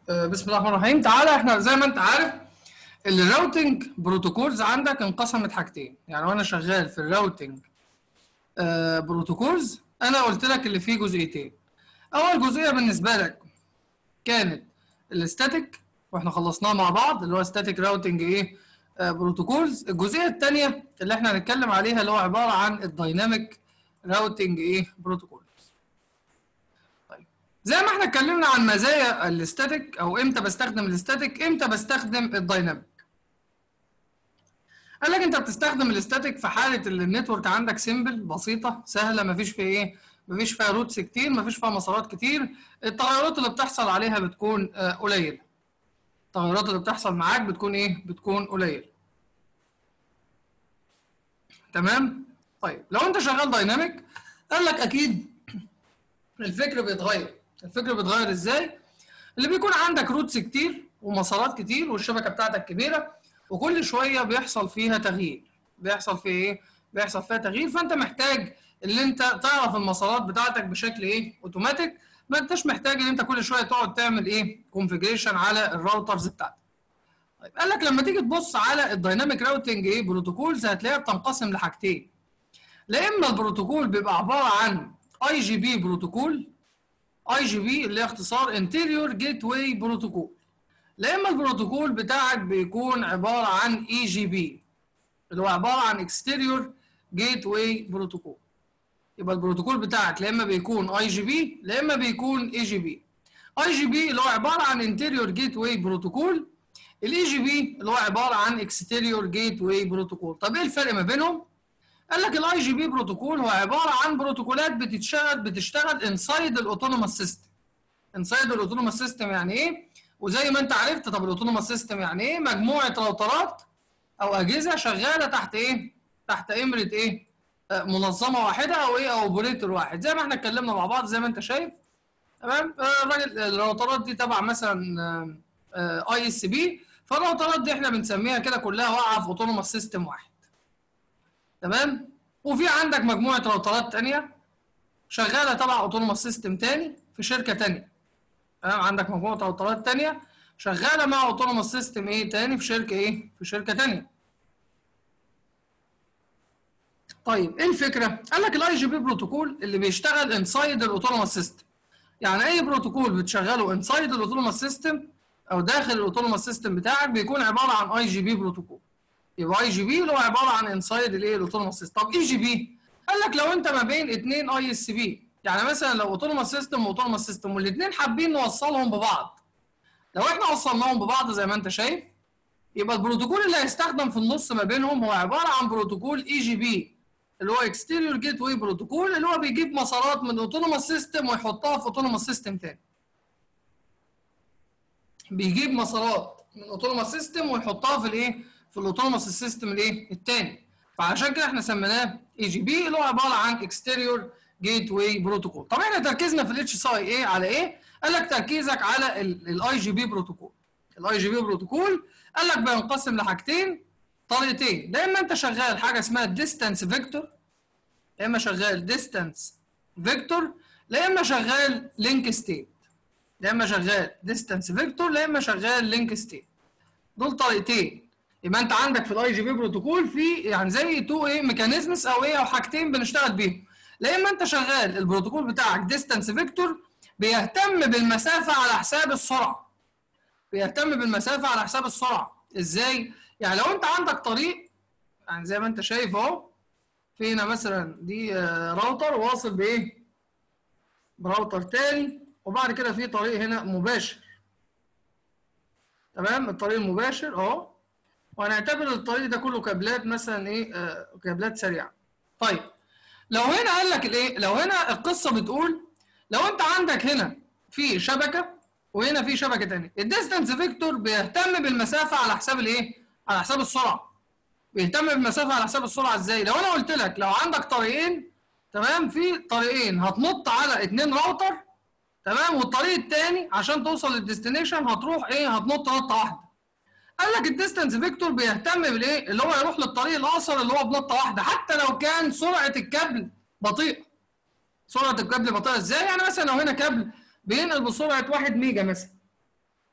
آه، بسم الله الرحمن الرحيم تعالى احنا زي ما انت عارف الراوتنج بروتوكولز عندك انقسمت حاجتين يعني وانا شغال في الراوتنج آه، بروتوكولز انا قلت لك اللي فيه جزئيتين اول جزئيه بالنسبه لك كانت الاستاتيك واحنا خلصناها مع بعض اللي هو ستاتيك راوتنج ايه آه، بروتوكولز الجزئيه الثانيه اللي احنا هنتكلم عليها اللي هو عباره عن الدايناميك راوتنج ايه بروتوكول زي ما احنا اتكلمنا عن مزايا الاستاتيك او امتى بستخدم الاستاتيك امتى بستخدم الدايناميك قال لك انت بتستخدم الاستاتيك في حاله اللي النتورك عندك سيمبل بسيطه سهله مفيش فيها ايه مفيش فيها روتس كتير مفيش فيها مسارات كتير التغيرات اللي بتحصل عليها بتكون آه، قليله التغيرات اللي بتحصل معاك بتكون ايه بتكون قليله تمام طيب لو انت شغال دايناميك قال لك اكيد الفكر بيتغير الفكر بيتغير ازاي اللي بيكون عندك روتس كتير ومسارات كتير والشبكه بتاعتك كبيره وكل شويه بيحصل فيها تغيير بيحصل فيها ايه بيحصل فيها تغيير فانت محتاج ان انت تعرف المسارات بتاعتك بشكل ايه اوتوماتيك ما انتش محتاج ان انت كل شويه تقعد تعمل ايه كونفيجريشن على الراوترز بتاعتك طيب قال لك لما تيجي تبص على الدايناميك راوتنج ايه بروتوكولز هتلاقيها بتنقسم لحاجتين لا اما البروتوكول بيبقى عباره عن اي جي بي بروتوكول اي جي بي اللي هي اختصار انتيريور جيت واي بروتوكول لا اما البروتوكول بتاعك بيكون عباره عن اي جي بي اللي هو عباره عن اكستيريور جيت واي بروتوكول يبقى البروتوكول بتاعك لا اما بيكون اي جي بي لا اما بيكون اي جي بي اي جي بي اللي هو عباره عن انتيريور جيت واي بروتوكول الاي جي بي اللي هو عباره عن اكستيريور جيت واي بروتوكول طب ايه الفرق ما بينهم قال لك الاي جي بي بروتوكول هو عباره عن بروتوكولات بتشتغل بتشتغل انسايد الاوتونوموس سيستم انسايد الاوتونوموس سيستم يعني ايه وزي ما انت عرفت طب الاوتونوموس سيستم يعني ايه مجموعه راوترات او اجهزه شغاله تحت ايه تحت امره ايه آه، منظمه واحده او ايه او اوبريتور واحد زي ما احنا اتكلمنا مع بعض زي ما انت شايف تمام آه، الراجل الراوترات دي تبع مثلا اي اس بي فالراوترات دي احنا بنسميها كده كلها واقعه في اوتونوموس سيستم واحد تمام وفي عندك مجموعه راوترات تانية شغاله تبع اوتونوموس سيستم تاني في شركه تانية تمام عندك مجموعه راوترات تانية شغاله مع اوتونوموس سيستم ايه تاني في شركه ايه في شركه تانية طيب ايه الفكره قال لك الاي جي بي بروتوكول اللي بيشتغل انسايد الاوتونوموس سيستم يعني اي بروتوكول بتشغله انسايد الاوتونوموس سيستم او داخل الاوتونوموس سيستم بتاعك بيكون عباره عن اي جي بي بروتوكول يبقى اي جي بي اللي هو عباره عن انسايد الايه الاوتونوموس سيستم طب اي جي بي قال لك لو انت ما بين اثنين اي اس بي يعني مثلا لو اوتونوموس سيستم واوتونوموس سيستم والاثنين حابين نوصلهم ببعض لو احنا وصلناهم ببعض زي ما انت شايف يبقى البروتوكول اللي هيستخدم في النص ما بينهم هو عباره عن بروتوكول اي جي بي اللي هو اكستيريور جيت واي بروتوكول اللي هو بيجيب مسارات من اوتونوموس سيستم ويحطها في اوتونوموس سيستم تاني بيجيب مسارات من اوتونوموس سيستم ويحطها في الايه في الاوتونوموس سيستم الايه الثاني فعشان كده احنا سميناه اي جي بي اللي هو عباره عن اكستيريور جيت واي بروتوكول طب احنا تركيزنا في الاتش سي اي على ايه قال لك تركيزك على الاي جي بي بروتوكول الاي جي بي بروتوكول قال لك بينقسم لحاجتين طريقتين يا اما انت شغال حاجه اسمها ديستانس فيكتور يا اما شغال ديستانس فيكتور يا اما شغال لينك ستيت يا اما شغال ديستانس فيكتور يا اما شغال لينك ستيت دول طريقتين يبقى انت عندك في الاي جي بي بروتوكول في يعني زي تو ايه ميكانيزمز او ايه او حاجتين بنشتغل بيهم لا اما انت شغال البروتوكول بتاعك ديستانس فيكتور بيهتم بالمسافه على حساب السرعه بيهتم بالمسافه على حساب السرعه ازاي يعني لو انت عندك طريق يعني زي ما انت شايف اهو في هنا مثلا دي آه، راوتر واصل بايه براوتر تاني وبعد كده في طريق هنا مباشر تمام الطريق المباشر اهو وهنعتبر الطريق ده كله كابلات مثلا ايه آه كابلات سريعه طيب لو هنا قال لك الايه لو هنا القصه بتقول لو انت عندك هنا في شبكه وهنا في شبكه ثانيه الديستانس فيكتور بيهتم بالمسافه على حساب الايه على حساب السرعه بيهتم بالمسافه على حساب السرعه ازاي لو انا قلت لك لو عندك طريقين تمام في طريقين هتنط على اتنين راوتر تمام والطريق الثاني عشان توصل للديستنيشن هتروح ايه هتنط نطه واحده قال لك الديستانس فيكتور بيهتم بالايه اللي هو يروح للطريق الاقصر اللي هو بنطه واحده حتى لو كان سرعه الكابل بطيئه سرعه الكابل بطيئه ازاي يعني مثلا لو هنا كابل بينقل بسرعه 1 ميجا مثلا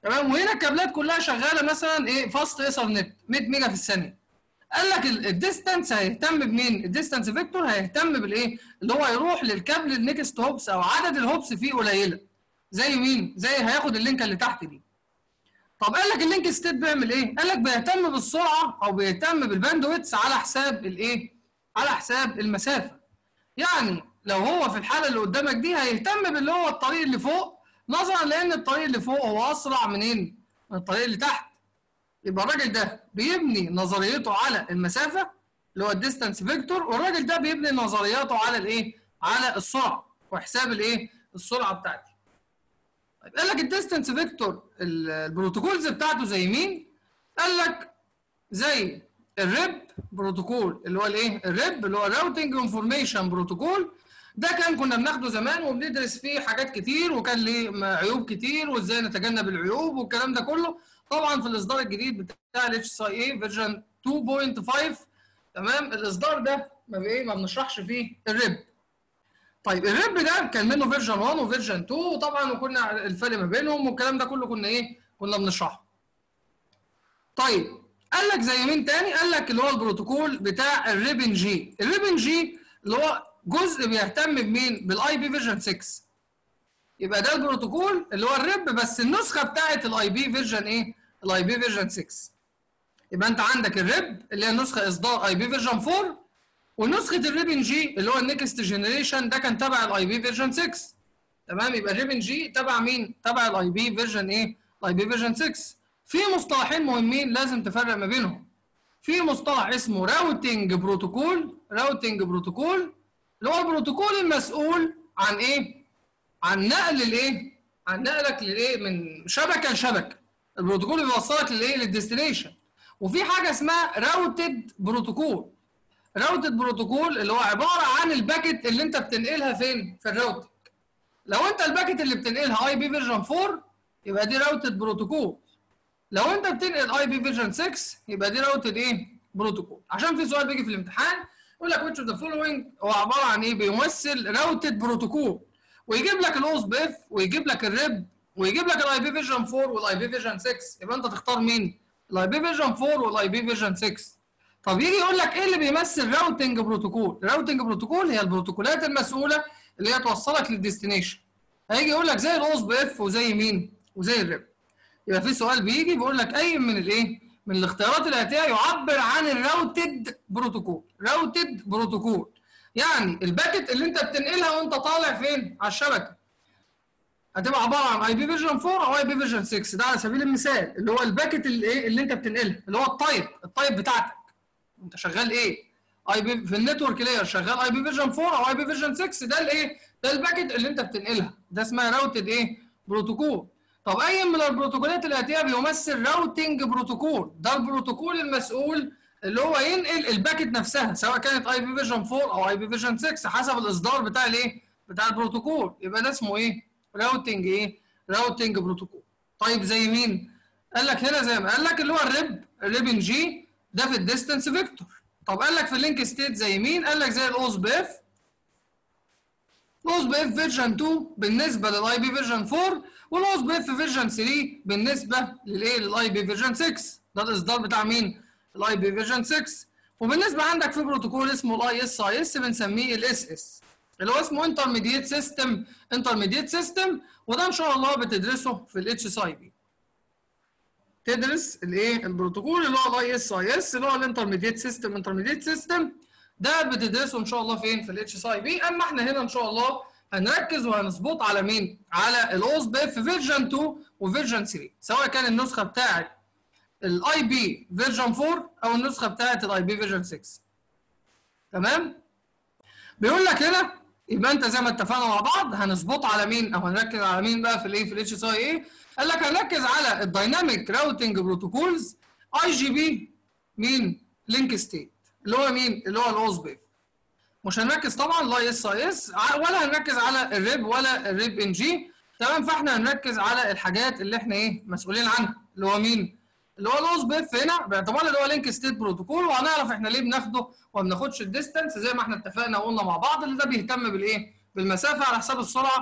تمام وهنا الكابلات كلها شغاله مثلا ايه فاست ايثرنت 100 ميجا في الثانيه قال لك الديستانس هيهتم بمين؟ الديستانس فيكتور هيهتم بالايه؟ اللي هو يروح للكابل النكست هوبس او عدد الهوبس فيه قليله. زي مين؟ زي هياخد اللينك اللي تحت دي. طب قال لك اللينك ستيت بيعمل ايه؟ قال لك بيهتم بالسرعه او بيهتم بالباندويتس على حساب الايه؟ على حساب المسافه. يعني لو هو في الحاله اللي قدامك دي هيهتم باللي هو الطريق اللي فوق نظرا لان الطريق اللي فوق هو اسرع منين؟ من الطريق اللي تحت. يبقى الراجل ده بيبني نظريته على المسافه اللي هو الديستانس فيكتور والراجل ده بيبني نظرياته على الايه؟ على السرعه وحساب الايه؟ السرعه بتاعتي. طيب قال لك الديستانس فيكتور البروتوكولز بتاعته زي مين؟ قال لك زي الريب بروتوكول اللي هو الايه؟ الريب اللي هو الراوتنج انفورميشن بروتوكول ده كان كنا بناخده زمان وبندرس فيه حاجات كتير وكان ليه عيوب كتير وازاي نتجنب العيوب والكلام ده كله طبعا في الاصدار الجديد بتاع الاتش اس اي اي فيرجن 2.5 تمام الاصدار ده ما بايه ما بنشرحش فيه الريب طيب الريب ده كان منه فيرجن 1 وفيرجن 2 وطبعا وكنا الفرق ما بينهم والكلام ده كله كنا ايه كنا بنشرحه طيب قال لك زي مين تاني قال لك اللي هو البروتوكول بتاع الريبن جي الريبن جي اللي هو جزء بيهتم بمين بالاي بي فيرجن 6 يبقى ده البروتوكول اللي هو الريب بس النسخه بتاعت الاي بي فيرجن ايه الاي بي فيرجن 6 يبقى انت عندك الريب اللي هي نسخه اصدار اي بي فيرجن 4 ونسخه الريبن جي اللي هو النكست جنريشن ده كان تبع الاي بي فيرجن 6 تمام يبقى الريبن جي تبع مين تبع الاي بي فيرجن ايه الاي بي فيرجن 6 في مصطلحين مهمين لازم تفرق ما بينهم في مصطلح اسمه راوتنج بروتوكول راوتنج بروتوكول اللي هو البروتوكول المسؤول عن ايه عن نقل الايه عن نقلك للايه من شبكه لشبكه البروتوكول اللي بيوصلك للايه للديستنيشن وفي حاجه اسمها راوتد بروتوكول راوتد بروتوكول اللي هو عباره عن الباكت اللي انت بتنقلها فين في الراوتنج لو انت الباكت اللي بتنقلها اي بي فيرجن 4 يبقى دي راوتد بروتوكول لو انت بتنقل اي بي فيرجن 6 يبقى دي راوتد ايه بروتوكول عشان في سؤال بيجي في الامتحان يقول لك which of the following هو عباره عن ايه بيمثل راوتد بروتوكول ويجيب لك الاوس بيف ويجيب لك الريب ويجيب لك الاي بي فيرجن 4 والاي بي فيرجن 6 يبقى انت تختار مين الاي بي فيرجن 4 والاي بي فيرجن 6 طب يجي يقول لك ايه اللي بيمثل راوتنج بروتوكول راوتنج بروتوكول هي البروتوكولات المسؤوله اللي هي توصلك للديستنيشن هيجي يقول لك زي الاوس بيف وزي مين وزي الريب يبقى في سؤال بيجي بيقول لك اي من الايه من الاختيارات الاتيه يعبر عن الراوتد بروتوكول راوتد بروتوكول يعني الباكت اللي انت بتنقلها وانت طالع فين على الشبكه هتبقى عباره عن اي بي فيرجن 4 او اي بي فيرجن 6 ده على سبيل المثال اللي هو الباكت اللي ايه اللي انت بتنقلها اللي هو التايب التايب بتاعتك انت شغال ايه اي بي في النتورك لاير شغال اي بي فيرجن 4 او اي بي فيرجن 6 ده الايه ده الباكت اللي انت بتنقلها ده اسمها راوتد ايه بروتوكول طب اي من البروتوكولات الاتيه بيمثل راوتنج بروتوكول ده البروتوكول المسؤول اللي هو ينقل الباكت نفسها سواء كانت اي بي فيرجن 4 او اي بي فيرجن 6 حسب الاصدار بتاع الايه بتاع البروتوكول يبقى ده اسمه ايه راوتنج ايه راوتنج بروتوكول طيب زي مين قال لك هنا زي ما قال لك اللي هو الريب الريبن جي ده في الديستانس فيكتور طب قال لك في اللينك ستيت زي مين قال لك زي الاوس بيف الاوس بيف فيرجن 2 بالنسبه للاي بي فيرجن 4 والاوس بيف فيرجن 3 بالنسبه للايه للاي بي فيرجن 6 ده الاصدار بتاع مين الاي بي فيرجن 6 وبالنسبه عندك في بروتوكول اسمه الاي اس اي اس بنسميه الاس اس اللي هو اسمه انترميديت سيستم انترميديت سيستم وده ان شاء الله بتدرسه في الاتش اس اي بي تدرس الايه البروتوكول اللي هو الاي اس اي اس اللي هو الانترميديت سيستم انترميديت سيستم ده بتدرسه ان شاء الله فين في الاتش اس اي بي اما احنا هنا ان شاء الله هنركز وهنظبط على مين على الاوس بيف فيرجن 2 وفيرجن 3 سواء كان النسخه بتاعه الاي بي فيرجن 4 او النسخه بتاعه الاي بي فيرجن 6 تمام بيقول لك هنا يبقى انت زي ما اتفقنا مع بعض هنظبط على مين او هنركز على مين بقى في الايه في الاتش اس اي اي قال لك هنركز على الدايناميك راوتنج بروتوكولز اي جي بي مين لينك ستيت اللي هو مين اللي هو الاوس بيف مش هنركز طبعا لا اس اي اس ولا هنركز على الريب ولا الريب ان جي تمام فاحنا هنركز على الحاجات اللي احنا ايه مسؤولين عنها اللي هو مين اللي هو الاوس بيف هنا باعتبار اللي هو لينك ستيت بروتوكول وهنعرف احنا ليه بناخده وما بناخدش الديستانس زي ما احنا اتفقنا وقلنا مع بعض اللي ده بيهتم بالايه بالمسافه على حساب السرعه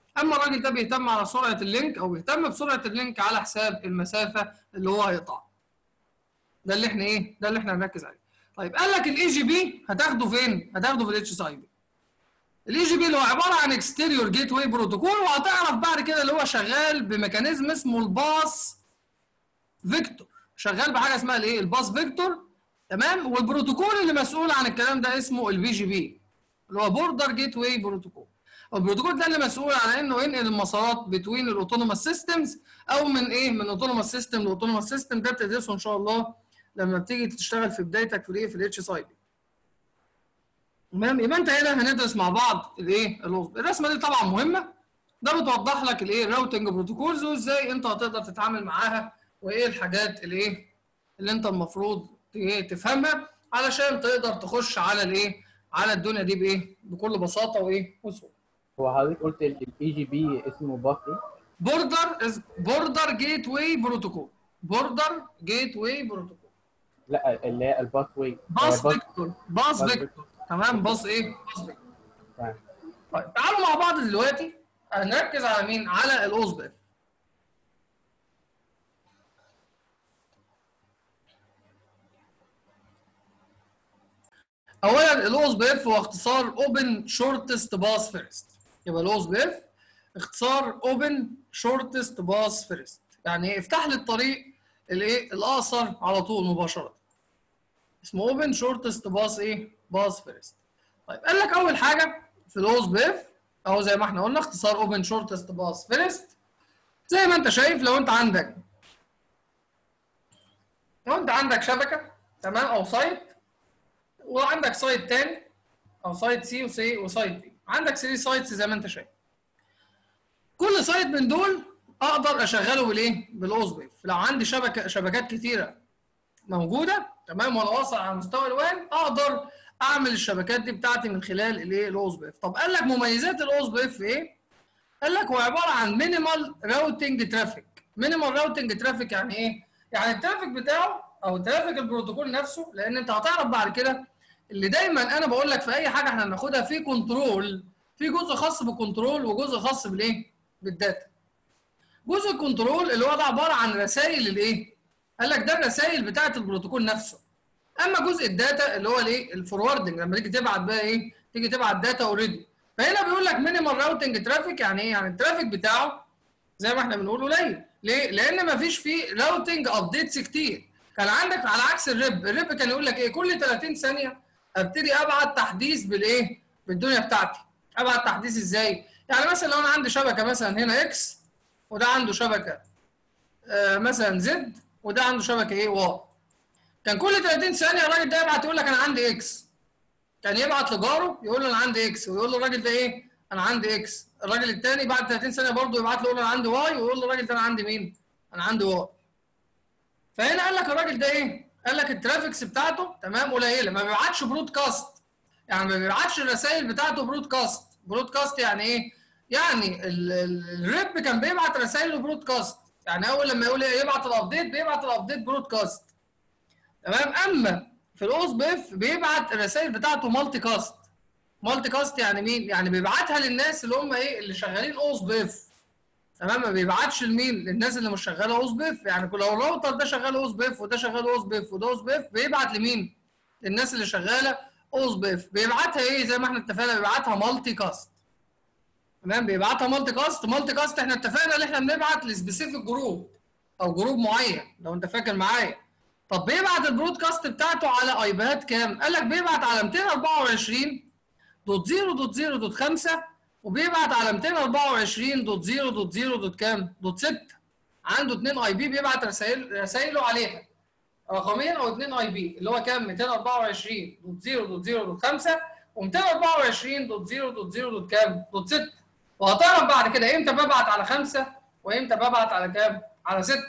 اما الراجل ده بيهتم على سرعه اللينك او بيهتم بسرعه اللينك على حساب المسافه اللي هو هيقطعها ده اللي احنا ايه ده اللي احنا هنركز عليه طيب قال لك الاي جي بي هتاخده فين هتاخده في الاتش اس اي بي الاي جي بي اللي هو عباره عن اكستيريور جيت واي بروتوكول وهتعرف بعد كده اللي هو شغال بميكانيزم اسمه الباص فيكتور شغال بحاجه اسمها الايه الباص فيكتور تمام والبروتوكول اللي مسؤول عن الكلام ده اسمه البي جي بي اللي هو بوردر جيت واي بروتوكول البروتوكول ده اللي مسؤول عن انه ينقل المسارات بتوين الاوتونوموس سيستمز او من ايه من اوتونوموس سيستم لاوتونوموس سيستم ده بتدرسه ان شاء الله لما بتيجي تشتغل في بدايتك في الايه في الاتش اس اي بي تمام يبقى انت هنا هندرس مع بعض الايه الرسمه دي طبعا مهمه ده بتوضح لك الايه الراوتنج بروتوكولز وازاي انت هتقدر تتعامل معاها وايه الحاجات الايه اللي انت المفروض تفهمها علشان تقدر تخش على الايه على الدنيا دي بايه بكل بساطه وايه وسهوله هو حضرتك قلت الاي جي بي اسمه باص ايه؟ بوردر بوردر جيت واي بروتوكول بوردر جيت واي بروتوكول لا اللي هي الباث واي باص فيكتور باص باص فيكتور تمام باص ايه باص فيكتور تمام طيب تعالوا مع بعض دلوقتي هنركز على مين على الاوزبف اولا الاوز بي اف هو اختصار اوبن شورتست باس فيرست يبقى الاوز بي اف اختصار اوبن شورتست باس فيرست يعني ايه افتح لي الطريق الايه الاقصر على طول مباشره اسمه اوبن شورتست باس ايه باس فيرست طيب قال لك اول حاجه في الاوز بي اف اهو زي ما احنا قلنا اختصار اوبن شورتست باس فيرست زي ما انت شايف لو انت عندك لو انت عندك شبكه تمام او سايت وعندك سايت تاني او سايت سي وسي وسايت بي عندك 3 سايتس زي ما انت شايف كل سايت من دول اقدر اشغله بالايه بالاوز بيف لو عندي شبكه شبكات كتيره موجوده تمام وانا واصل على مستوى الوان اقدر اعمل الشبكات دي بتاعتي من خلال الايه الاوز بيف طب قال لك مميزات الاوز بيف ايه قال لك هو عباره عن مينيمال راوتنج ترافيك مينيمال راوتنج ترافيك يعني ايه يعني الترافيك بتاعه او ترافيك البروتوكول نفسه لان انت هتعرف بعد كده اللي دايما انا بقول لك في اي حاجه احنا بناخدها في كنترول في جزء خاص بالكنترول وجزء خاص بالايه بالداتا جزء الكنترول اللي هو ده عباره عن رسائل الايه قال لك ده الرسائل بتاعه البروتوكول نفسه اما جزء الداتا اللي هو الايه الفوروردنج لما تيجي تبعت بقى ايه تيجي تبعت داتا اوريدي فهنا بيقول لك مينيمال راوتنج ترافيك يعني ايه يعني الترافيك بتاعه زي ما احنا بنقول قليل ليه لان ما فيش فيه راوتنج ابديتس كتير كان عندك على عكس الريب الريب كان يقول لك ايه كل 30 ثانيه ابتدي ابعت تحديث بالايه بالدنيا بتاعتي ابعت تحديث ازاي يعني مثلا لو انا عندي شبكه مثلا هنا اكس وده عنده شبكه آه مثلا زد وده عنده شبكه ايه واي كان كل 30 ثانيه الراجل ده يبعت يقول لك انا عندي اكس كان يبعت لجاره يقول له انا عندي اكس ويقول له الراجل ده ايه انا عندي اكس الراجل الثاني بعد 30 ثانيه برضه يبعت له يقول له انا عندي واي ويقول له الراجل ده انا عندي مين انا عندي واي فهنا قال لك الراجل ده ايه قال لك الترافيكس بتاعته تمام قليله ما بيبعتش برودكاست يعني ما بيبعتش الرسائل بتاعته برودكاست برودكاست يعني ايه يعني ال- ال- الريب كان بيبعت رسائل برودكاست يعني اول لما يقول إيه يبعت الابديت بيبعت الابديت برودكاست تمام اما في الاوس بيف بيبعت الرسائل بتاعته مالتي كاست مالتي كاست يعني مين يعني بيبعتها للناس اللي هم ايه اللي شغالين اوس بيف تمام ما بيبعتش لمين للناس اللي مش شغاله اوس بيف يعني لو الراوتر ده شغال اوس بيف وده شغال اوس بيف وده اوس بيف بيبعت لمين للناس اللي شغاله اوس بيف بيبعتها ايه زي ما احنا اتفقنا بيبعتها مالتي كاست تمام بيبعتها مالتي كاست مالتي كاست احنا اتفقنا ان احنا بنبعت لسبيسيفيك جروب او جروب معين لو انت فاكر معايا طب بيبعت البرودكاست بتاعته على ايباد كام قال لك بيبعت على 224 دوت 0 دوت 0 دوت 5 وبيبعت على 224 دوت 0 دوت 0 دوت كام دوت 6 عنده 2 اي بي بيبعت رسائل رسائله عليها رقمين او 2 اي بي اللي هو كام 224 دوت 0 دوت 0 دوت 5 و224 دوت 0 دوت 0 دوت كام دوت 6 وهتعرف بعد كده امتى ببعت على 5 وامتى ببعت على كام على 6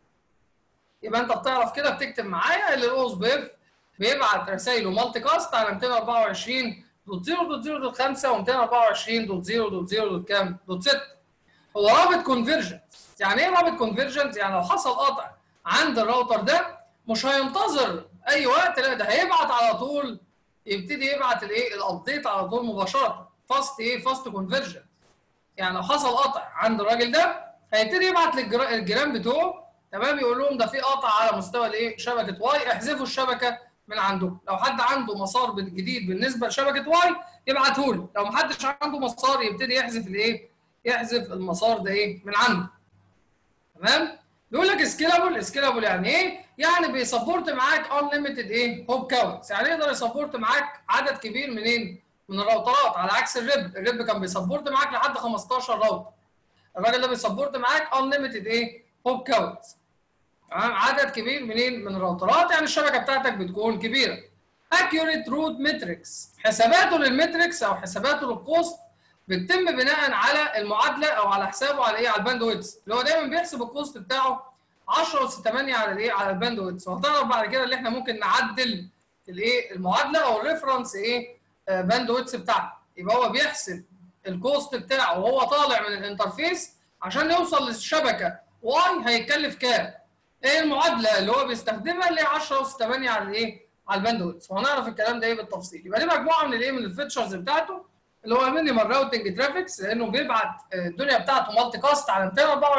يبقى انت بتعرف كده بتكتب معايا اللي الاوس بيف بيبعت رسائله مالتي كاست على 224 دوت 0 دوت 0 دوت 5 و224 دوت 0 دوت 0 دوت كام دوت 6 هو رابط كونفرجنس يعني ايه رابط كونفرجنس يعني لو حصل قطع عند الراوتر ده مش هينتظر اي وقت لا ده هيبعت على طول يبتدي يبعت الايه الابديت على طول مباشره فاست ايه فاست كونفرجن يعني لو حصل قطع عند الراجل ده هيبتدي يبعت للجيران بتوعه تمام يقول لهم ده في قطع على مستوى الايه شبكه واي احذفوا الشبكه من عندكم لو حد عنده مسار جديد بالنسبه لشبكه واي يبعته لي لو محدش عنده مسار يبتدي يحذف الايه يحذف المسار ده ايه من عنده تمام بيقول لك سكيلابل سكيلابل يعني ايه يعني بيسبورت معاك انليميتد ايه هوب كاونتس يعني يقدر يسبورت معاك عدد كبير منين من الراوترات على عكس الريب الريب كان بيسبورت معاك لحد 15 راوتر الراجل ده بيسبورت معاك انليميتد ايه هوب كاونتس تمام عدد كبير منين من الراوترات يعني الشبكه بتاعتك بتكون كبيره accurate root metrics حساباته للمتركس او حساباته للكوست بتتم بناء على المعادله او على حسابه على ايه على الباند ويتس اللي هو دايما بيحسب الكوست بتاعه 10 اس 8 على الايه على الباند ويتس وهتعرف بعد كده اللي احنا ممكن نعدل الايه المعادله او الريفرنس ايه آه باند ويتس بتاعته يبقى هو بيحسب الكوست بتاعه وهو طالع من الانترفيس عشان يوصل للشبكه واي هيتكلف كام ايه المعادله اللي هو بيستخدمها اللي هي 10 اس 8 على الايه على الباند ويتس وهنعرف الكلام ده ايه بالتفصيل يبقى دي مجموعه من الايه من الفيتشرز بتاعته اللي هو مينيمال راوتنج ترافيكس لانه بيبعت الدنيا بتاعته مالتي كاست على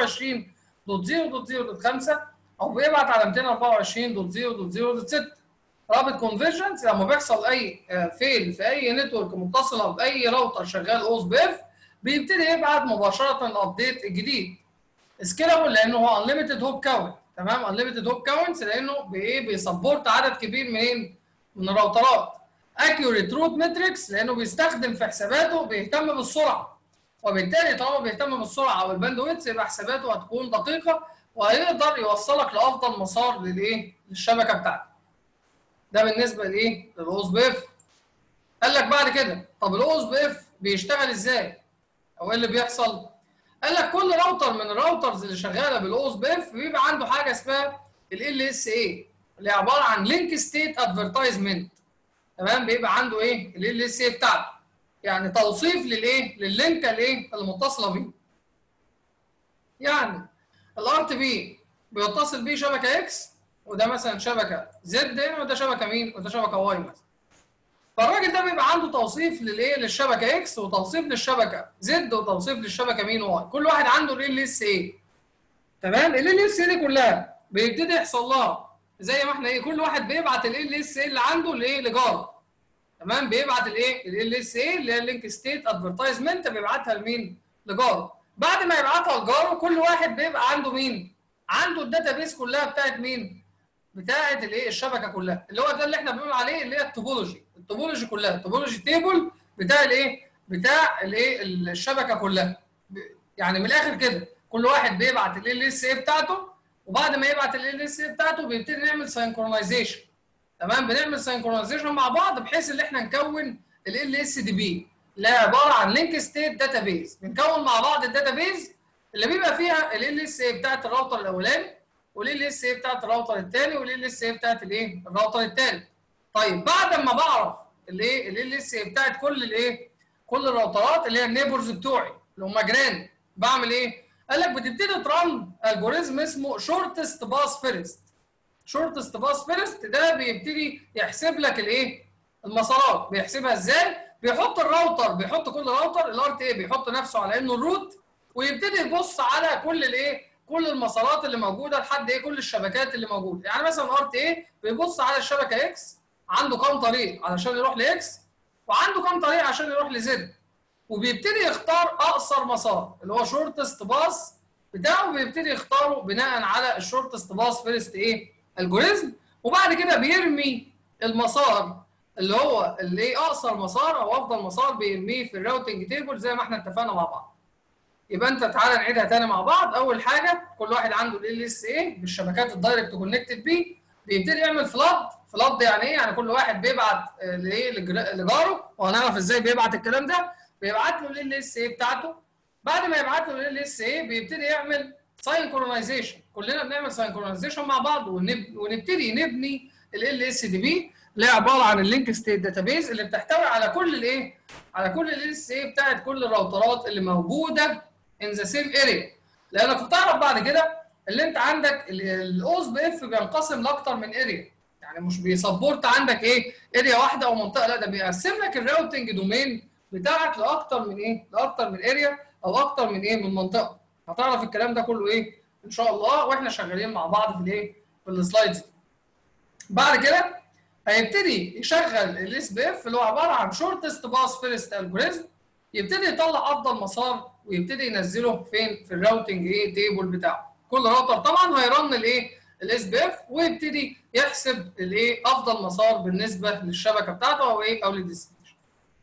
224.0.0.5 او بيبعت على 224.0.0.6 رابط كونفرجنس لما بيحصل اي فيل في اي نتورك متصله باي راوتر شغال اوز بيف بيبتدي يبعت مباشره الابديت الجديد سكيلابل لانه هو انليمتد هوب كاونت تمام انليمتد هوب كاونتس لانه بايه بيسبورت عدد كبير منين من الراوترات accurate root metrics لانه بيستخدم في حساباته بيهتم بالسرعه وبالتالي طالما بيهتم بالسرعه او الباندويتس يبقى حساباته هتكون دقيقه وهيقدر يوصلك لافضل مسار للايه للشبكه بتاعتك ده بالنسبه لايه للاوز بي اف قال لك بعد كده طب الاوز بي اف بيشتغل ازاي او ايه اللي بيحصل قال لك كل راوتر من الراوترز اللي شغاله بالاوز بي اف بيبقى عنده حاجه اسمها ال اس اي اللي عباره عن لينك ستيت ادفرتايزمنت تمام بيبقى عنده ايه ال اس اي بتاعته يعني توصيف للايه لللينك الايه المتصله بيه يعني الار تي بي بيتصل بيه شبكه اكس وده مثلا شبكه زد هنا وده شبكه مين وده شبكه واي مثلا فالراجل ده بيبقى عنده توصيف للايه للشبكه اكس وتوصيف للشبكه زد وتوصيف للشبكه مين واي كل واحد عنده ال اس اي تمام ال اس اي دي كلها بيبتدي يحصل لها زي ما احنا ايه كل واحد بيبعت ال اس اي اللي عنده لايه لجاره تمام بيبعت الايه ال اس اي اللي هي اللينك ستيت ادفرتايزمنت بيبعتها لمين لجاره بعد ما يبعتها لجاره كل واحد بيبقى عنده مين عنده الداتابيس كلها بتاعت مين بتاعت الايه الشبكه كلها اللي هو ده اللي احنا بنقول عليه اللي هي التوبولوجي التوبولوجي كلها التوبولوجي تيبل بتاع الايه بتاع الايه الشبكه كلها يعني من الاخر كده كل واحد بيبعت ال اس اي بتاعته وبعد ما يبعت ال اس اي بتاعته بيبتدي نعمل سينكرونايزيشن تمام بنعمل سينكرونايزيشن مع بعض بحيث ان احنا نكون ال اس دي بي اللي هي عباره عن لينك ستيت داتابيز بنكون مع بعض الداتابيز اللي بيبقى فيها ال اس اي بتاعت الراوتر الاولاني والال اس اي بتاعت الراوتر الثاني والال اس اي بتاعت الايه الراوتر الثالث طيب بعد ما بعرف الايه ال اس اي بتاعت كل الايه كل الراوترات اللي هي النيبرز بتوعي اللي هم جيراني بعمل ايه قال لك بتبتدي ترن الجوريزم اسمه شورتست باس فيرست شورتست باس فيرست ده بيبتدي يحسب لك الايه المسارات بيحسبها ازاي بيحط الراوتر بيحط كل راوتر الار تي اي بيحط نفسه على انه الروت ويبتدي يبص على كل الايه كل المسارات اللي موجوده لحد ايه كل الشبكات اللي موجوده يعني مثلا ار تي اي بيبص على الشبكه اكس عنده كام طريق علشان يروح لاكس وعنده كام طريق عشان يروح لزد وبيبتدي يختار اقصر مسار اللي هو شورتست باس بتاعه بيبتدي يختاره بناء على الشورتست باس فيرست ايه الجوريزم وبعد كده بيرمي المسار اللي هو اللي ايه اقصر مسار او افضل مسار بيرميه في الراوتنج تيبل زي ما احنا اتفقنا مع بعض يبقى انت تعالى نعيدها تاني مع بعض اول حاجه كل واحد عنده ال اس اي بالشبكات الدايركت كونكتد بيه بيبتدي يعمل فلاد فلاد يعني ايه يعني كل واحد بيبعت لايه لجاره وهنعرف ازاي بيبعت الكلام ده بيبعت له ال اس اي بتاعته بعد ما يبعت له ال اس اي بيبتدي يعمل ساينكرونايزيشن كلنا بنعمل ساينكرونايزيشن مع بعض ونبتدي نبني ال اس دي بي اللي هي عباره عن اللينك ستيت داتابيز اللي بتحتوي على كل الايه على كل ال اس اي بتاعت كل الراوترات اللي موجوده ان ذا سيم اريا لانك بتعرف بعد كده اللي انت عندك الاوز بي اف بينقسم لاكتر من اريا يعني مش بيسبورت عندك ايه اريا واحده او منطقه لا ده بيقسم لك الراوتنج دومين بتاعك لاكتر من ايه لاكتر من اريا او اكتر من ايه من منطقه هتعرف الكلام ده كله ايه ان شاء الله واحنا شغالين مع بعض في الايه في السلايدز دي بعد كده هيبتدي يشغل الاس بي اف اللي هو عباره عن شورتست باس فيرست الجوريزم يبتدي يطلع افضل مسار ويبتدي ينزله فين في الراوتنج ايه تيبل بتاعه كل راوتر طبعا هيرن الايه الاس بي اف ويبتدي يحسب الايه افضل مسار بالنسبه للشبكه بتاعته او ايه او للديستنيشن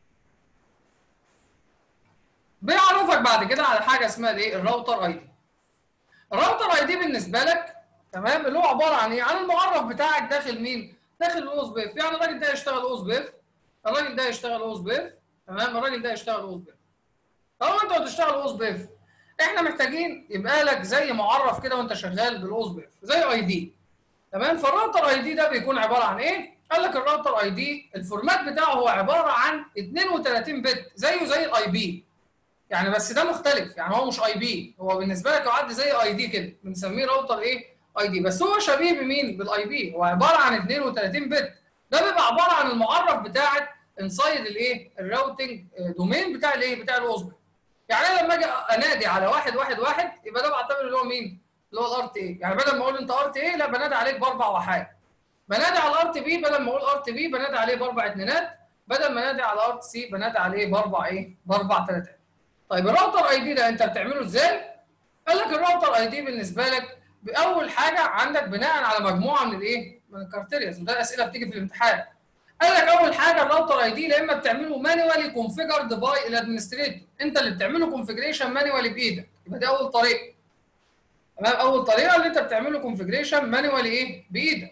بيعرفك بعد كده على حاجه اسمها الايه الراوتر اي دي الراوتر اي دي بالنسبه لك تمام اللي هو عباره عن ايه عن المعرف بتاعك داخل مين داخل الاوس بيف يعني الراجل ده يشتغل اوس بيف الراجل ده يشتغل اوس بيف تمام الراجل ده يشتغل اوس بيف لو انت بتشتغل اوس بيف احنا محتاجين يبقى لك زي معرف كده وانت شغال بالاوس بيف زي اي دي تمام فالراوتر اي دي ده بيكون عباره عن ايه قال لك الراوتر اي دي الفورمات بتاعه هو عباره عن 32 بت زيه زي الاي بي يعني بس ده مختلف يعني هو مش اي بي هو بالنسبه لك يعد زي اي دي كده بنسميه راوتر ايه اي دي بس هو شبيه بمين بالاي بي هو عباره عن 32 بت ده بيبقى عباره عن المعرف بتاعك انسايد الايه الراوتنج دومين بتاع الايه بتاع الاوزبر يعني انا لما اجي انادي على واحد واحد واحد يبقى ده بعتبر اللي هو مين اللي هو الار تي اي يعني بدل ما اقول انت ار تي اي لا بنادي عليك باربع وحاجات بنادي على الار تي بي بدل ما اقول ار تي بي بنادي عليه باربع اتنينات بدل ما انادي على ار تي سي بنادي عليه باربع ايه باربع تلاتات طيب الراوتر اي دي ده انت بتعمله ازاي قال لك الراوتر اي دي بالنسبه لك باول حاجه عندك بناء على مجموعه من الايه من الكارتيرياز وده الاسئله بتيجي في الامتحان قال لك اول حاجه الراوتر اي دي يا اما بتعمله مانوالي كونفيجرد باي الادمنستريتور انت اللي بتعمله كونفيجريشن مانوالي بايدك يبقى دي اول طريقه تمام اول طريقه اللي انت بتعمله كونفيجريشن مانوالي ايه بايدك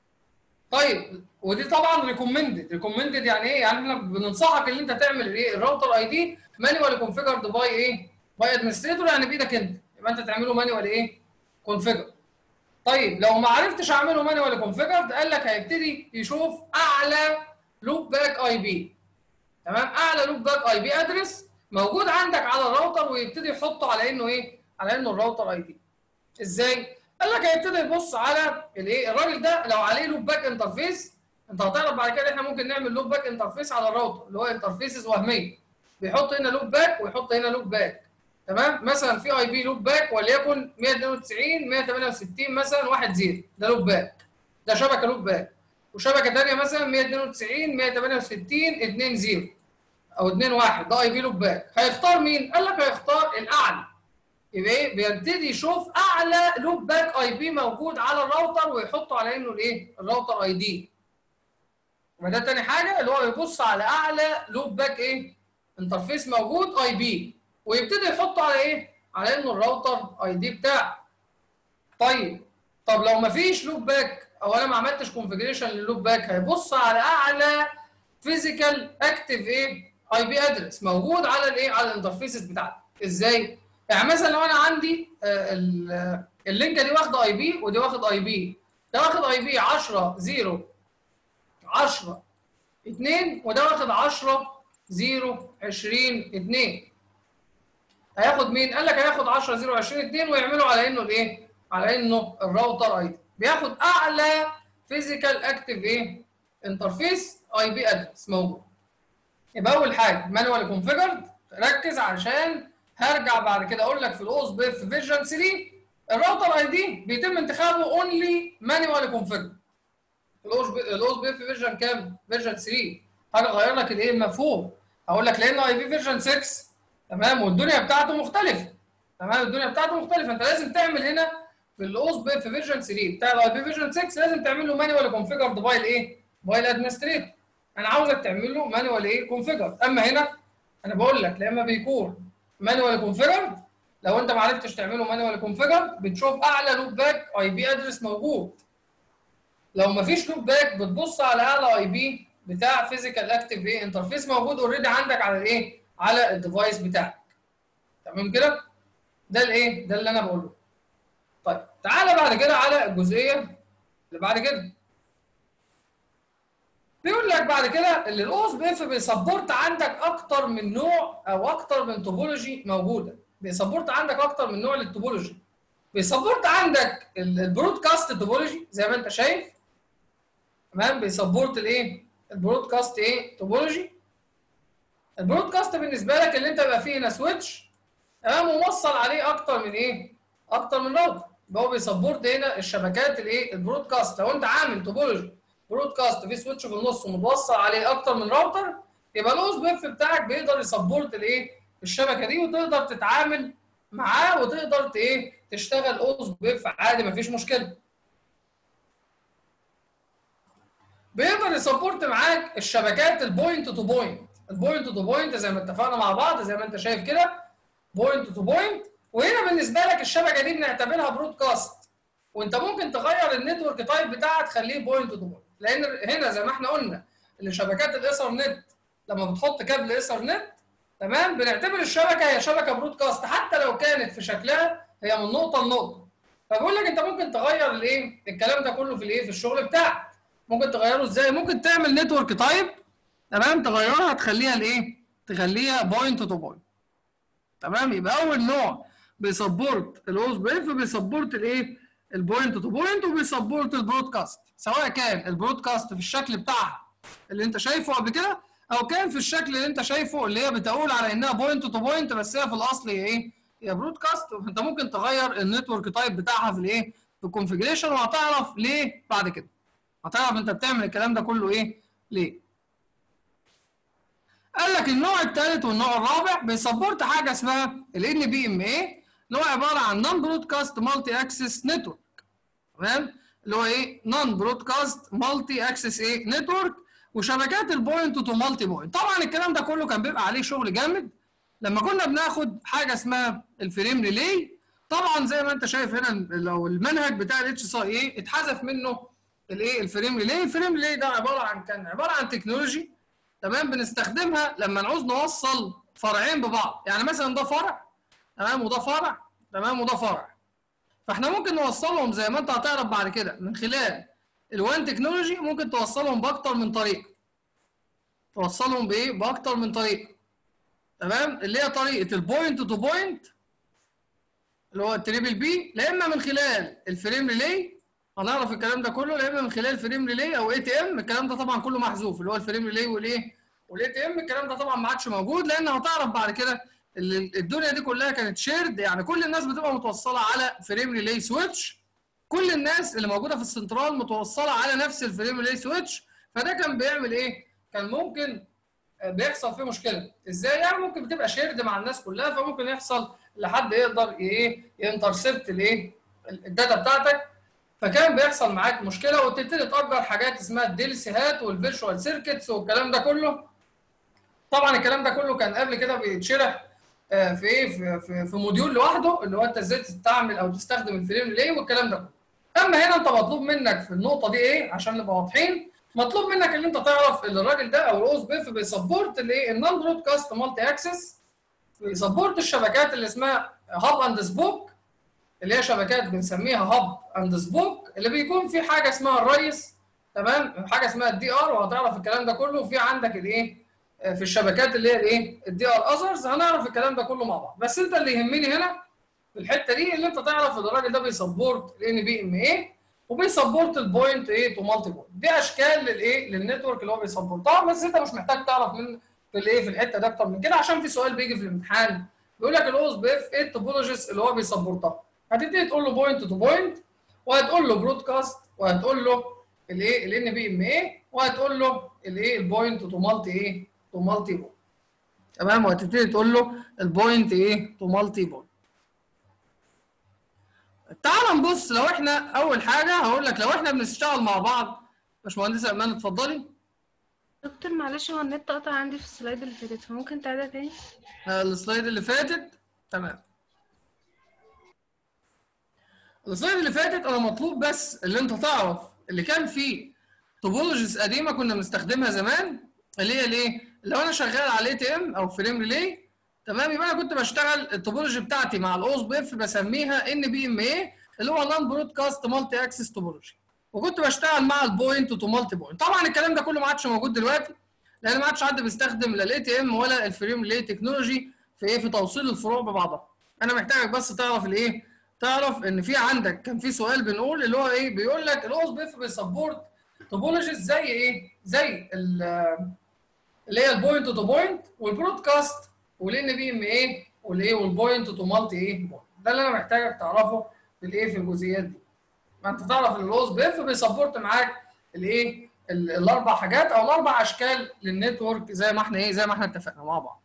طيب ودي طبعا ريكومندد ريكومندد يعني ايه يعني احنا بننصحك ان انت تعمل ايه الراوتر اي دي مانوالي كونفيجرد باي ايه باي ادمنستريتور يعني بايدك انت يبقى انت تعمله مانوالي ايه كونفيجر طيب لو ما عرفتش اعمله مانوالي كونفيجرد قال لك هيبتدي يشوف اعلى لوب باك اي بي تمام اعلى لوب باك اي بي ادرس موجود عندك على الراوتر ويبتدي يحطه على انه ايه على انه الراوتر اي دي ازاي قال لك هيبتدي يبص على الايه الراجل ده لو عليه لوب باك انترفيس انت هتعرف بعد كده احنا ممكن نعمل لوب باك انترفيس على الراوتر اللي هو انترفيسز وهميه بيحط هنا لوب باك ويحط هنا لوب باك تمام مثلا في اي بي لوب باك وليكن 192 168 مثلا 1 0 ده لوب باك ده شبكه لوب باك وشبكه ثانيه مثلا 192 168 2 0 او 2 1 ده اي بي لوب باك هيختار مين؟ قال لك هيختار الاعلى يبقى ايه؟ بيبتدي يشوف اعلى لوب باك اي بي موجود على الراوتر ويحطه على انه الايه؟ الراوتر اي دي يبقى ده تاني حاجه اللي هو يبص على اعلى لوب باك ايه؟ انترفيس موجود اي بي ويبتدي يحطه على ايه؟ على انه الراوتر اي دي بتاعه. طيب طب لو ما فيش لوب باك او انا ما عملتش كونفجريشن لللوب باك هيبص على اعلى فيزيكال اكتف ايه؟ اي بي ادرس موجود على الايه؟ على الانترفيسز بتاعتي. ازاي؟ يعني مثلا لو انا عندي آه اللينكه دي واخده اي بي ودي واخد اي بي ده واخد اي بي 10 0 10 2 وده واخد 10 0 20 2 هياخد مين؟ قال لك هياخد 10 0 20 2 ويعملوا على انه الايه؟ على انه الراوتر اي دي بياخد اعلى فيزيكال اكتف ايه؟ انترفيس اي بي ادرس موجود. يبقى اول حاجه مانوال كونفيجرد ركز عشان هرجع بعد كده اقول لك في الاوس بيف فيرجن 3 الراوتر اي دي بيتم انتخابه اونلي مانوال كونفيجرد. الاوس بيف فيرجن كام؟ فيرجن 3 حاجه غير لك الايه المفهوم هقول لك لان اي بي فيرجن 6 تمام والدنيا بتاعته مختلفه تمام الدنيا بتاعته مختلفه انت لازم تعمل هنا في الاوس بي في فيرجن 3 بتاع الاي بي فيرجن 6 لازم تعمل له مانوال كونفيجرد باي الايه؟ باي الادمنستريتور انا عاوزك تعمل له مانوال ايه؟ كونفيجرد اما هنا انا بقول لك لما بيكون مانوال كونفيجرد لو انت ما عرفتش تعمله مانوال كونفيجرد بتشوف اعلى لوب باك اي بي ادرس موجود لو ما فيش لوب باك بتبص على اعلى اي بي بتاع فيزيكال اكتف ايه انترفيس موجود اوريدي عندك على الايه؟ على الديفايس بتاعك تمام كده ده الايه ده اللي انا بقوله طيب تعالى بعد كده على الجزئيه اللي بعد كده بيقول لك بعد كده اللي الاوس بي اف بيسبورت عندك اكتر من نوع او اكتر من توبولوجي موجوده بيسبورت عندك اكتر من نوع للتوبولوجي بيسبورت عندك البرودكاست توبولوجي زي ما انت شايف تمام بيسبورت الايه البرودكاست ايه توبولوجي البرودكاست بالنسبه لك اللي انت بقى فيه هنا سويتش تمام وموصل عليه اكتر من ايه؟ اكتر من راوتر يبقى هو بيسبورت هنا الشبكات الايه؟ البرودكاست لو انت عامل توبولوجي برودكاست في سويتش في النص ومتوصل عليه اكتر من راوتر يبقى الاوس بي اف بتاعك بيقدر يسبورت الايه؟ الشبكه دي وتقدر تتعامل معاه وتقدر ت- ايه؟ تشتغل اوس بي اف عادي مفيش مشكله. بيقدر يسبورت معاك الشبكات البوينت تو بوينت البوينت تو بوينت زي ما اتفقنا مع بعض زي ما انت شايف كده بوينت تو بوينت وهنا بالنسبه لك الشبكه دي بنعتبرها برودكاست وانت ممكن تغير النتورك تايب بتاعها تخليه بوينت تو بوينت لان هنا زي ما احنا قلنا ان شبكات الايثرنت لما بتحط كابل ايثرنت تمام بنعتبر الشبكه هي شبكه برودكاست حتى لو كانت في شكلها هي من نقطه لنقطه فبقول لك انت ممكن تغير الايه الكلام ده كله في الايه في الشغل بتاعك ممكن تغيره ازاي ممكن تعمل نتورك تايب تمام تغيرها تخليها الايه تخليها بوينت تو بوينت تمام يبقى اول نوع بيسبورت الاوس بي اف بيسبورت الايه البوينت تو بوينت وبيسبورت البرودكاست سواء كان البرودكاست في الشكل بتاعها اللي انت شايفه قبل كده او كان في الشكل اللي انت شايفه اللي هي بتقول على انها بوينت تو بوينت بس هي في الاصل هي ايه هي برودكاست فانت ممكن تغير النتورك تايب بتاعها في الايه في الكونفجريشن وهتعرف ليه بعد كده هتعرف انت بتعمل الكلام ده كله ايه ليه قال لك النوع الثالث والنوع الرابع بيسبورت حاجه اسمها ال ان بي ام اي اللي هو عباره عن نون برودكاست مالتي اكسس نتورك تمام اللي هو ايه نون برودكاست مالتي اكسس ايه نتورك وشبكات البوينت تو مالتي بوينت طبعا الكلام ده كله كان بيبقى عليه شغل جامد لما كنا بناخد حاجه اسمها الفريم ريلي طبعا زي ما انت شايف هنا لو المنهج بتاع الاتش اس اي ايه اتحذف منه الايه الفريم ريلي الفريم ريلي ده عباره عن كان عباره عن تكنولوجي تمام بنستخدمها لما نعوز نوصل فرعين ببعض يعني مثلا ده فرع تمام وده فرع تمام وده فرع فاحنا ممكن نوصلهم زي ما انت هتعرف بعد كده من خلال الوان تكنولوجي ممكن توصلهم باكتر من طريقه توصلهم بايه باكتر من طريقه تمام اللي هي طريقه البوينت تو بوينت اللي هو التريبل بي لا اما من خلال الفريم ريلي هنعرف الكلام ده كله لا اما من خلال فريم ريلي او اي تي ام الكلام ده طبعا كله محذوف اللي هو الفريم ريلي والايه والاي تي ام الكلام ده طبعا ما عادش موجود لان هتعرف بعد كده ال- الدنيا دي كلها كانت شيرد يعني كل الناس بتبقى متوصله على فريم ريلي سويتش كل الناس اللي موجوده في السنترال متوصله على نفس الفريم ريلي سويتش فده كان بيعمل ايه؟ كان ممكن آه، بيحصل فيه مشكله ازاي يعني ممكن بتبقى شيرد مع الناس كلها فممكن يحصل لحد يقدر ايه ينترسبت الايه الداتا بتاعتك فكان بيحصل معاك مشكله وتبتدي تاجر حاجات اسمها الديل سيهات والفيرشوال سيركتس والكلام ده كله طبعا الكلام ده كله كان قبل كده بيتشرح آه، في ايه في, في, في موديول لوحده اللي هو انت ازاي تستعمل او تستخدم الفريم ليه والكلام ده كله اما هنا انت مطلوب منك في النقطه دي ايه عشان نبقى واضحين مطلوب منك ان انت تعرف ان الراجل ده او الاوس بيف بيسبورت الايه النون برودكاست مالتي اكسس بيسبورت الشبكات اللي اسمها هاب اند سبوك اللي هي شبكات بنسميها هاب اند سبوك اللي بيكون في حاجه اسمها الريس تمام حاجه اسمها الدي ار وهتعرف الكلام ده كله وفي عندك الايه آه، في الشبكات اللي هي الايه الدي ار اذرز هنعرف الكلام ده كله مع بعض بس انت اللي يهمني هنا في الحته دي اللي انت تعرف ان الراجل ده بيسبورت الان بي ام اي وبيسبورت البوينت ايه تو مالتي بوينت دي اشكال للايه للنتورك اللي هو بيسبورتها بس انت مش محتاج تعرف من في الايه في الحته ده اكتر من كده عشان في سؤال بيجي في الامتحان بيقول لك الاوس بي اف ايه التوبولوجيز اللي هو بيسبورتها هتبتدي تقول له بوينت تو بوينت وهتقول له برودكاست وهتقول له الايه الان بي ام اي وهتقول له الايه البوينت تو مالتي ايه تو مالتي بوينت تمام وهتبتدي تقول له البوينت ايه تو مالتي بوينت تعال نبص لو احنا اول حاجه هقول لك لو احنا بنشتغل مع بعض باشمهندسه ايمان اتفضلي دكتور معلش هو النت قطع عندي في السلايد اللي فاتت فممكن تعيدها تاني آه، السلايد اللي فاتت تمام السلايد اللي فاتت انا مطلوب بس اللي انت تعرف اللي كان فيه توبولوجيز قديمه كنا بنستخدمها زمان اللي هي الايه؟ لو انا شغال على اي تي ام او فريم ريلي تمام يبقى انا كنت بشتغل التوبولوجي بتاعتي مع الاوس بي اف بسميها ان بي ام اي اللي هو نون برودكاست مالتي اكسس توبولوجي وكنت بشتغل مع البوينت تو مالتي بوينت طبعا الكلام ده كله ما عادش موجود دلوقتي لان ما عادش حد بيستخدم لا الاي تي ام ولا الفريم ريلي تكنولوجي في ايه في توصيل الفروع ببعضها انا محتاجك بس تعرف الايه تعرف ان في عندك كان في سؤال بنقول اللي هو ايه بيقول لك الاوس بي اف بيسبورت توبولوجيز زي ايه زي ال- اللي هي البوينت تو بوينت والبرودكاست والان بي ام ايه والايه والبوينت تو مالتي ايه بوينت ده اللي انا محتاجك تعرفه في الايه في الجزئيات دي ما انت تعرف ان الاوس بي اف بيسبورت معاك الايه ال- الاربع حاجات او الاربع اشكال للنتورك زي ما احنا ايه زي ما احنا اتفقنا مع بعض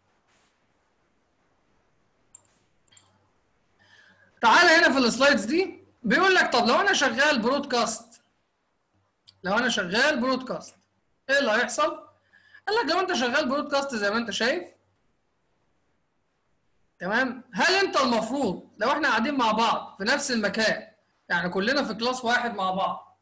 تعالى هنا في السلايدز دي بيقول لك طب لو انا شغال برودكاست لو انا شغال برودكاست ايه اللي هيحصل؟ قال لك لو انت شغال برودكاست زي ما انت شايف تمام هل انت المفروض لو احنا قاعدين مع بعض في نفس المكان يعني كلنا في كلاس واحد مع بعض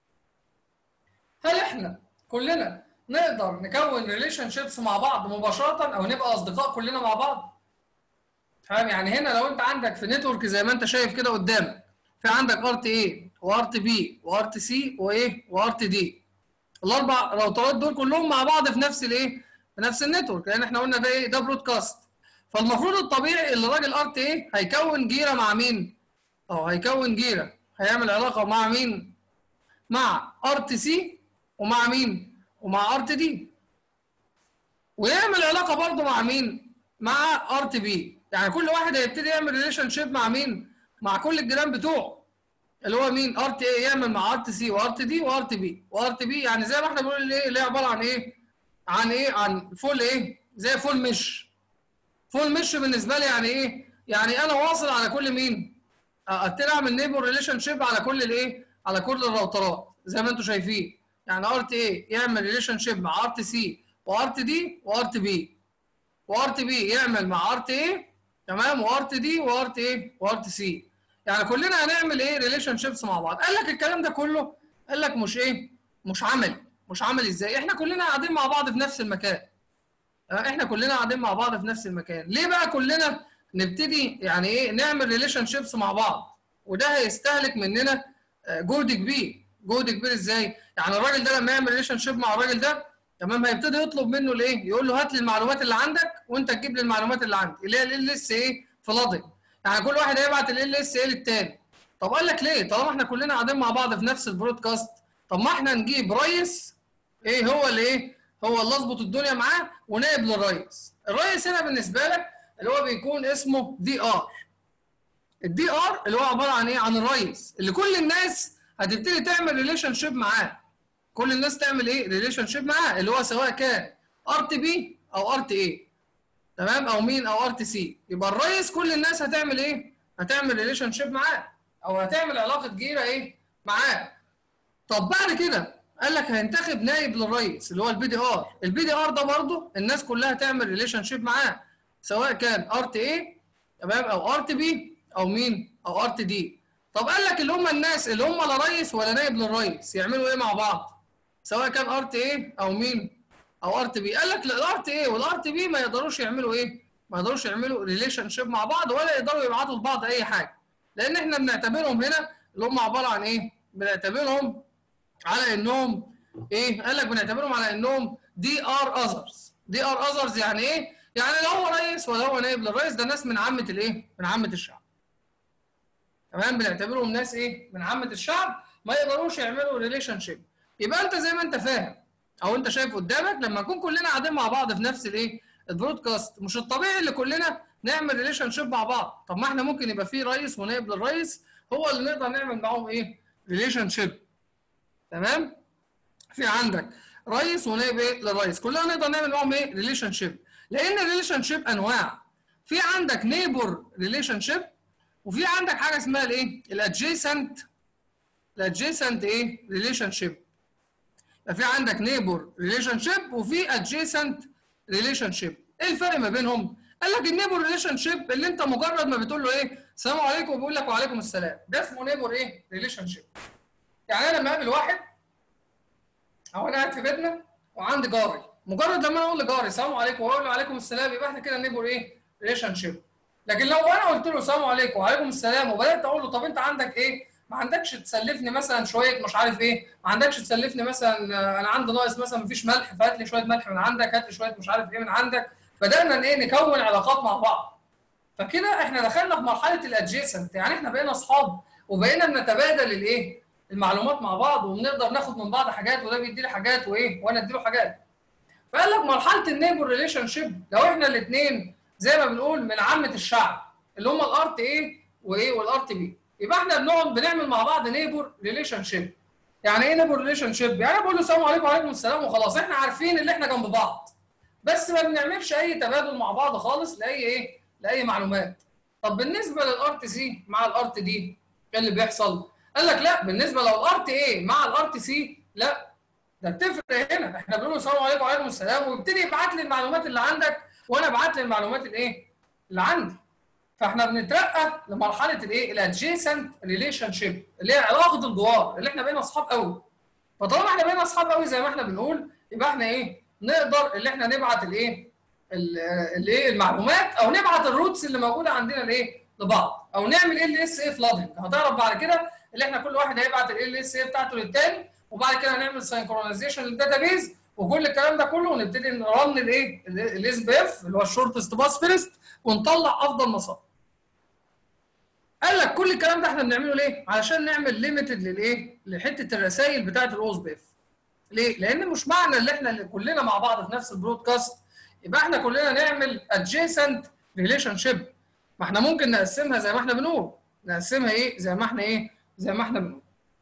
هل احنا كلنا نقدر نكون ريليشن شيبس مع بعض مباشره او نبقى اصدقاء كلنا مع بعض فاهم يعني هنا لو انت عندك في نتورك زي ما انت شايف كده قدامك في عندك ار تي اي وار تي بي وار تي سي وايه وار تي دي الاربع راوترات دول كلهم مع بعض في نفس الايه في نفس النتورك لان احنا قلنا ده ايه ده برودكاست فالمفروض الطبيعي اللي الراجل ار تي اي هيكون جيره مع مين اه هيكون جيره هيعمل علاقه مع مين مع ار تي سي ومع مين ومع ار تي دي ويعمل علاقه برضه مع مين مع ار تي بي يعني كل واحد هيبتدي يعمل ريليشن شيب مع مين مع كل الجيران بتوعه اللي هو مين ار تي اي يعمل مع ار تي سي وار تي دي وار تي بي وار تي بي يعني زي ما احنا بنقول ايه اللي هي عباره عن ايه عن ايه عن فول ايه زي فول مش فول مش بالنسبه لي يعني ايه يعني انا واصل على كل مين ابتدي اعمل نيبر ريليشن شيب على كل الايه على كل الراوترات زي ما انتم شايفين يعني ار تي اي يعمل ريليشن شيب مع ار تي سي وار تي دي وار تي بي وار تي بي يعمل مع ار تي اي تمام وار تي دي وار تي اي وار تي سي يعني كلنا هنعمل ايه ريليشن شيبس مع بعض قال لك الكلام ده كله قال لك مش ايه مش عملي مش عملي ازاي احنا كلنا قاعدين مع بعض في نفس المكان آه، احنا كلنا قاعدين مع بعض في نفس المكان ليه بقى كلنا نبتدي يعني ايه نعمل ريليشن شيبس مع بعض وده هيستهلك مننا آه، جهد كبير جهد كبير ازاي يعني الراجل ده لما يعمل ريليشن شيب مع الراجل ده تمام هيبتدي يطلب منه الايه يقول له هات لي المعلومات اللي عندك وانت تجيب لي المعلومات اللي عندي اللي هي ال اس ايه فلادنج يعني كل واحد هيبعت ال اس ايه للتاني طب قال لك ليه طالما احنا كلنا قاعدين مع بعض في نفس البرودكاست طب ما احنا نجيب ريس ايه هو اللي ايه هو اللي اظبط الدنيا معاه ونائب للريس الريس هنا بالنسبه لك اللي هو بيكون اسمه دي ار الدي ار اللي هو عباره عن ايه عن الريس اللي كل الناس هتبتدي تعمل ريليشن شيب معاه كل الناس تعمل ايه ريليشن شيب معاه اللي هو سواء كان ار تي بي او ار تي اي تمام او مين او ار تي سي يبقى الريس كل الناس هتعمل ايه هتعمل ريليشن شيب معاه او هتعمل علاقه جيره ايه معاه طب بعد كده قال لك هينتخب نائب للرئيس اللي هو البي دي ار البي دي ار ده برضه الناس كلها تعمل ريليشن شيب معاه سواء كان ار تي اي تمام او ار تي بي او مين او ار تي دي طب قال لك اللي هم الناس اللي هم لا رئيس ولا نائب للرئيس يعملوا ايه مع بعض سواء كان ار تي اي او مين او ار تي بي قال لك الار تي اي والار تي بي ما يقدروش يعملوا ايه ما يقدروش يعملوا ريليشن شيب مع بعض ولا يقدروا يبعتوا لبعض اي حاجه لان احنا بنعتبرهم هنا اللي هم عباره عن ايه بنعتبرهم على انهم ايه قال لك بنعتبرهم على انهم دي ار اذرز دي ار اذرز يعني ايه يعني لا هو رئيس ولا هو نائب للرئيس ده ناس من عامه الايه من عامه الشعب تمام بنعتبرهم ناس ايه من عامه الشعب ما يقدروش يعملوا ريليشن شيب يبقى انت زي ما انت فاهم او انت شايف قدامك لما نكون كلنا قاعدين مع بعض في نفس الايه البرودكاست مش الطبيعي اللي كلنا نعمل ريليشن شيب مع بعض طب ما احنا ممكن يبقى في رئيس ونائب للرئيس هو اللي نقدر نعمل معاهم ايه ريليشن شيب تمام في عندك رئيس ونائب ايه للرئيس كلنا نقدر نعمل معاهم ايه ريليشن شيب لان الريليشن شيب انواع في عندك نيبر ريليشن شيب وفي عندك حاجه اسمها الايه الادجيسنت الادجيسنت ايه ريليشن شيب في عندك نيبر ريليشن شيب وفي ادجيسنت ريليشن شيب ايه الفرق ما بينهم قال لك النيبر ريليشن شيب اللي انت مجرد ما بتقول له ايه السلام عليكم بيقول لك وعليكم السلام ده اسمه نيبر ايه ريليشن شيب يعني انا لما اقابل واحد او انا قاعد في بيتنا وعندي جاري مجرد لما انا اقول لجاري السلام عليكم واقول له وعليكم السلام يبقى احنا كده نيبر ايه ريليشن شيب لكن لو انا قلت له السلام عليكم وعليكم السلام وبدات اقول له طب انت عندك ايه ما عندكش تسلفني مثلا شويه مش عارف ايه ما عندكش تسلفني مثلا آه، انا عندي ناقص مثلا مفيش ملح فهات لي شويه ملح من عندك هات لي شويه مش عارف ايه من عندك بدانا ايه نكون علاقات مع بعض فكده احنا دخلنا في مرحله الادجيسنت يعني احنا بقينا اصحاب وبقينا بنتبادل الايه المعلومات مع بعض وبنقدر ناخد من بعض حاجات وده بيدي لي حاجات وايه وانا ادي له حاجات فقال لك مرحله النيبر ريليشن شيب لو احنا الاثنين زي ما بنقول من عامه الشعب اللي هم الارت ايه وايه والارت بي يبقى احنا بنقعد بنعمل مع بعض نيبر ريليشن شيب يعني ايه نيبر ريليشن شيب يعني بقول له السلام عليكم وعليكم السلام وخلاص احنا عارفين اللي احنا جنب بعض بس ما بنعملش اي تبادل مع بعض خالص لاي ايه لاي معلومات طب بالنسبه للارت سي مع الارت دي ايه اللي بيحصل قال لك لا بالنسبه لو الارت ايه مع الارت سي لا ده بتفرق هنا احنا بنقول له السلام عليكم وعليكم السلام ويبتدي يبعت لي المعلومات اللي عندك وانا ابعت لي المعلومات الايه اللي عندي فاحنا بنترقى لمرحله الايه الادجيسنت ريليشن شيب اللي هي علاقه الجوار اللي احنا بقينا اصحاب قوي فطالما احنا بقينا اصحاب قوي زي ما احنا بنقول يبقى احنا ايه نقدر اللي احنا نبعت الايه الايه المعلومات او نبعت الروتس اللي موجوده عندنا لايه لبعض او نعمل ال اس اي فلادنج هتعرف بعد كده اللي احنا كل واحد هيبعت ال اس اي بتاعته للتاني وبعد كده هنعمل سينكرونايزيشن للداتابيز وكل الكلام ده كله ونبتدي نرن الايه الاس بي اف اللي هو الشورتست باس فيرست ونطلع افضل مسار قال لك كل الكلام ده احنا بنعمله ليه؟ علشان نعمل ليميتد للايه؟ لحته الرسائل بتاعت الاوز بي اف. ليه؟ لان مش معنى ان احنا اللي كلنا مع بعض في نفس البرودكاست يبقى احنا كلنا نعمل ادجيسنت ريليشن شيب. ما احنا ممكن نقسمها زي ما احنا بنقول، نقسمها ايه؟ زي ما احنا ايه؟ زي ما احنا بنقول.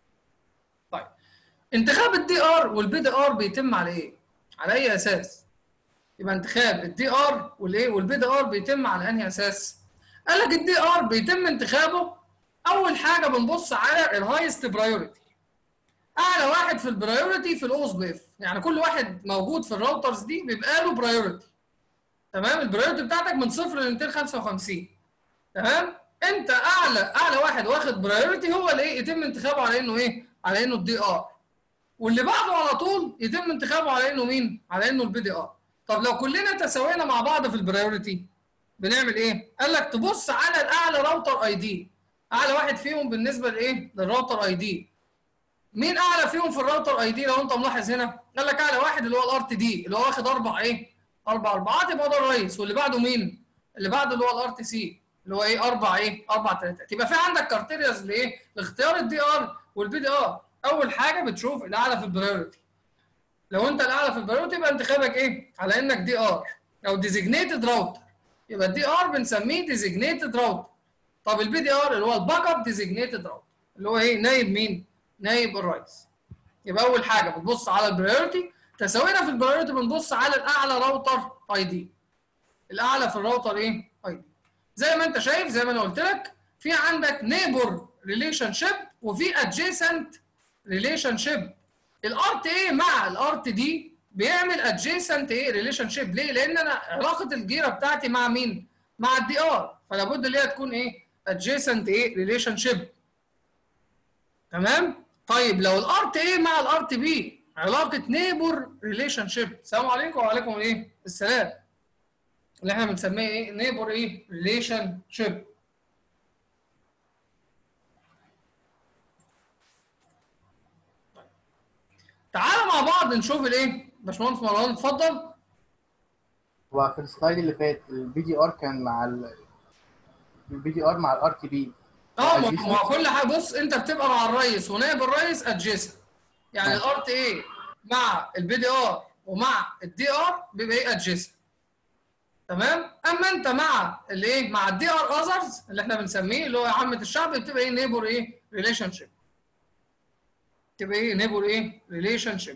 طيب انتخاب الدي ار والبي دي ار بيتم على ايه؟ على اي اساس؟ يبقى انتخاب الدي ار والايه؟ والبي دي ار بيتم على انهي اساس؟ قال لك الدي ار بيتم انتخابه اول حاجه بنبص على الهايست برايورتي اعلى واحد في البرايورتي في الاوس بيف يعني كل واحد موجود في الراوترز دي بيبقى له برايورتي تمام البرايورتي بتاعتك من صفر ل 255 تمام انت اعلى اعلى واحد واخد برايورتي هو اللي ايه يتم انتخابه على انه ايه على انه الدي ار واللي بعده على طول يتم انتخابه على انه مين على انه البي دي ار طب لو كلنا تساوينا مع بعض في البرايورتي بنعمل ايه؟ قال لك تبص على الاعلى راوتر اي دي اعلى واحد فيهم بالنسبه لايه؟ للراوتر اي دي مين اعلى فيهم في الراوتر اي دي لو انت ملاحظ هنا؟ قال لك اعلى واحد اللي هو الار تي دي اللي هو واخد اربع ايه؟ اربع اربعات يبقى ده الرئيس واللي بعده مين؟ اللي بعده اللي هو الار تي سي اللي هو ايه؟ اربع ايه؟ اربع تلاتات يبقى في عندك كارتيرياز لايه؟ لاختيار الدي ار والبي دي ار اول حاجه بتشوف الاعلى في البرايورتي لو انت الاعلى في البرايورتي يبقى انتخابك ايه؟ على انك دي ار او ديزيجنيتد راوتر يبقى الدي ار بنسميه ديزيجنيتد راوتر طب البي دي ار اللي هو الباك اب ديزيجنيتد راوتر اللي هو ايه نايب مين نايب الرئيس يبقى اول حاجه بتبص على البرايورتي تساوينا في البرايورتي بنبص على الاعلى راوتر اي دي الاعلى في الراوتر ايه اي دي زي ما انت شايف زي ما انا قلت لك في عندك نيبر ريليشن شيب وفي ادجيسنت ريليشن شيب الارت ايه مع الارت دي بيعمل ادجيسنت ايه ريليشن شيب ليه؟ لان انا علاقه الجيره بتاعتي مع مين؟ مع الدي ار فلا بد اللي هي تكون ايه؟ ادجيسنت ايه ريليشن شيب تمام؟ طيب لو الارت ايه مع الارت بي علاقه نيبر ريليشن شيب السلام عليكم وعليكم ايه؟ السلام اللي احنا بنسميه ايه؟ نيبر ايه؟ ريليشن شيب تعالوا مع بعض نشوف الايه؟ باشمهندس مروان اتفضل هو في السلايد اللي فات البي دي ار كان مع ال البي دي ار مع الار تي بي اه ما ما كل حاجه بص انت بتبقى مع الرئيس ونائب الرئيس ادجيسن يعني الار تي ايه مع البي دي ار ومع الدي ار بيبقى ايه ادجيسن تمام اما انت مع الايه مع الدي ار اذرز اللي احنا بنسميه اللي هو عامه الشعب بتبقى ايه نيبر ايه ريليشن شيب تبقى ايه نيبر ايه ريليشن شيب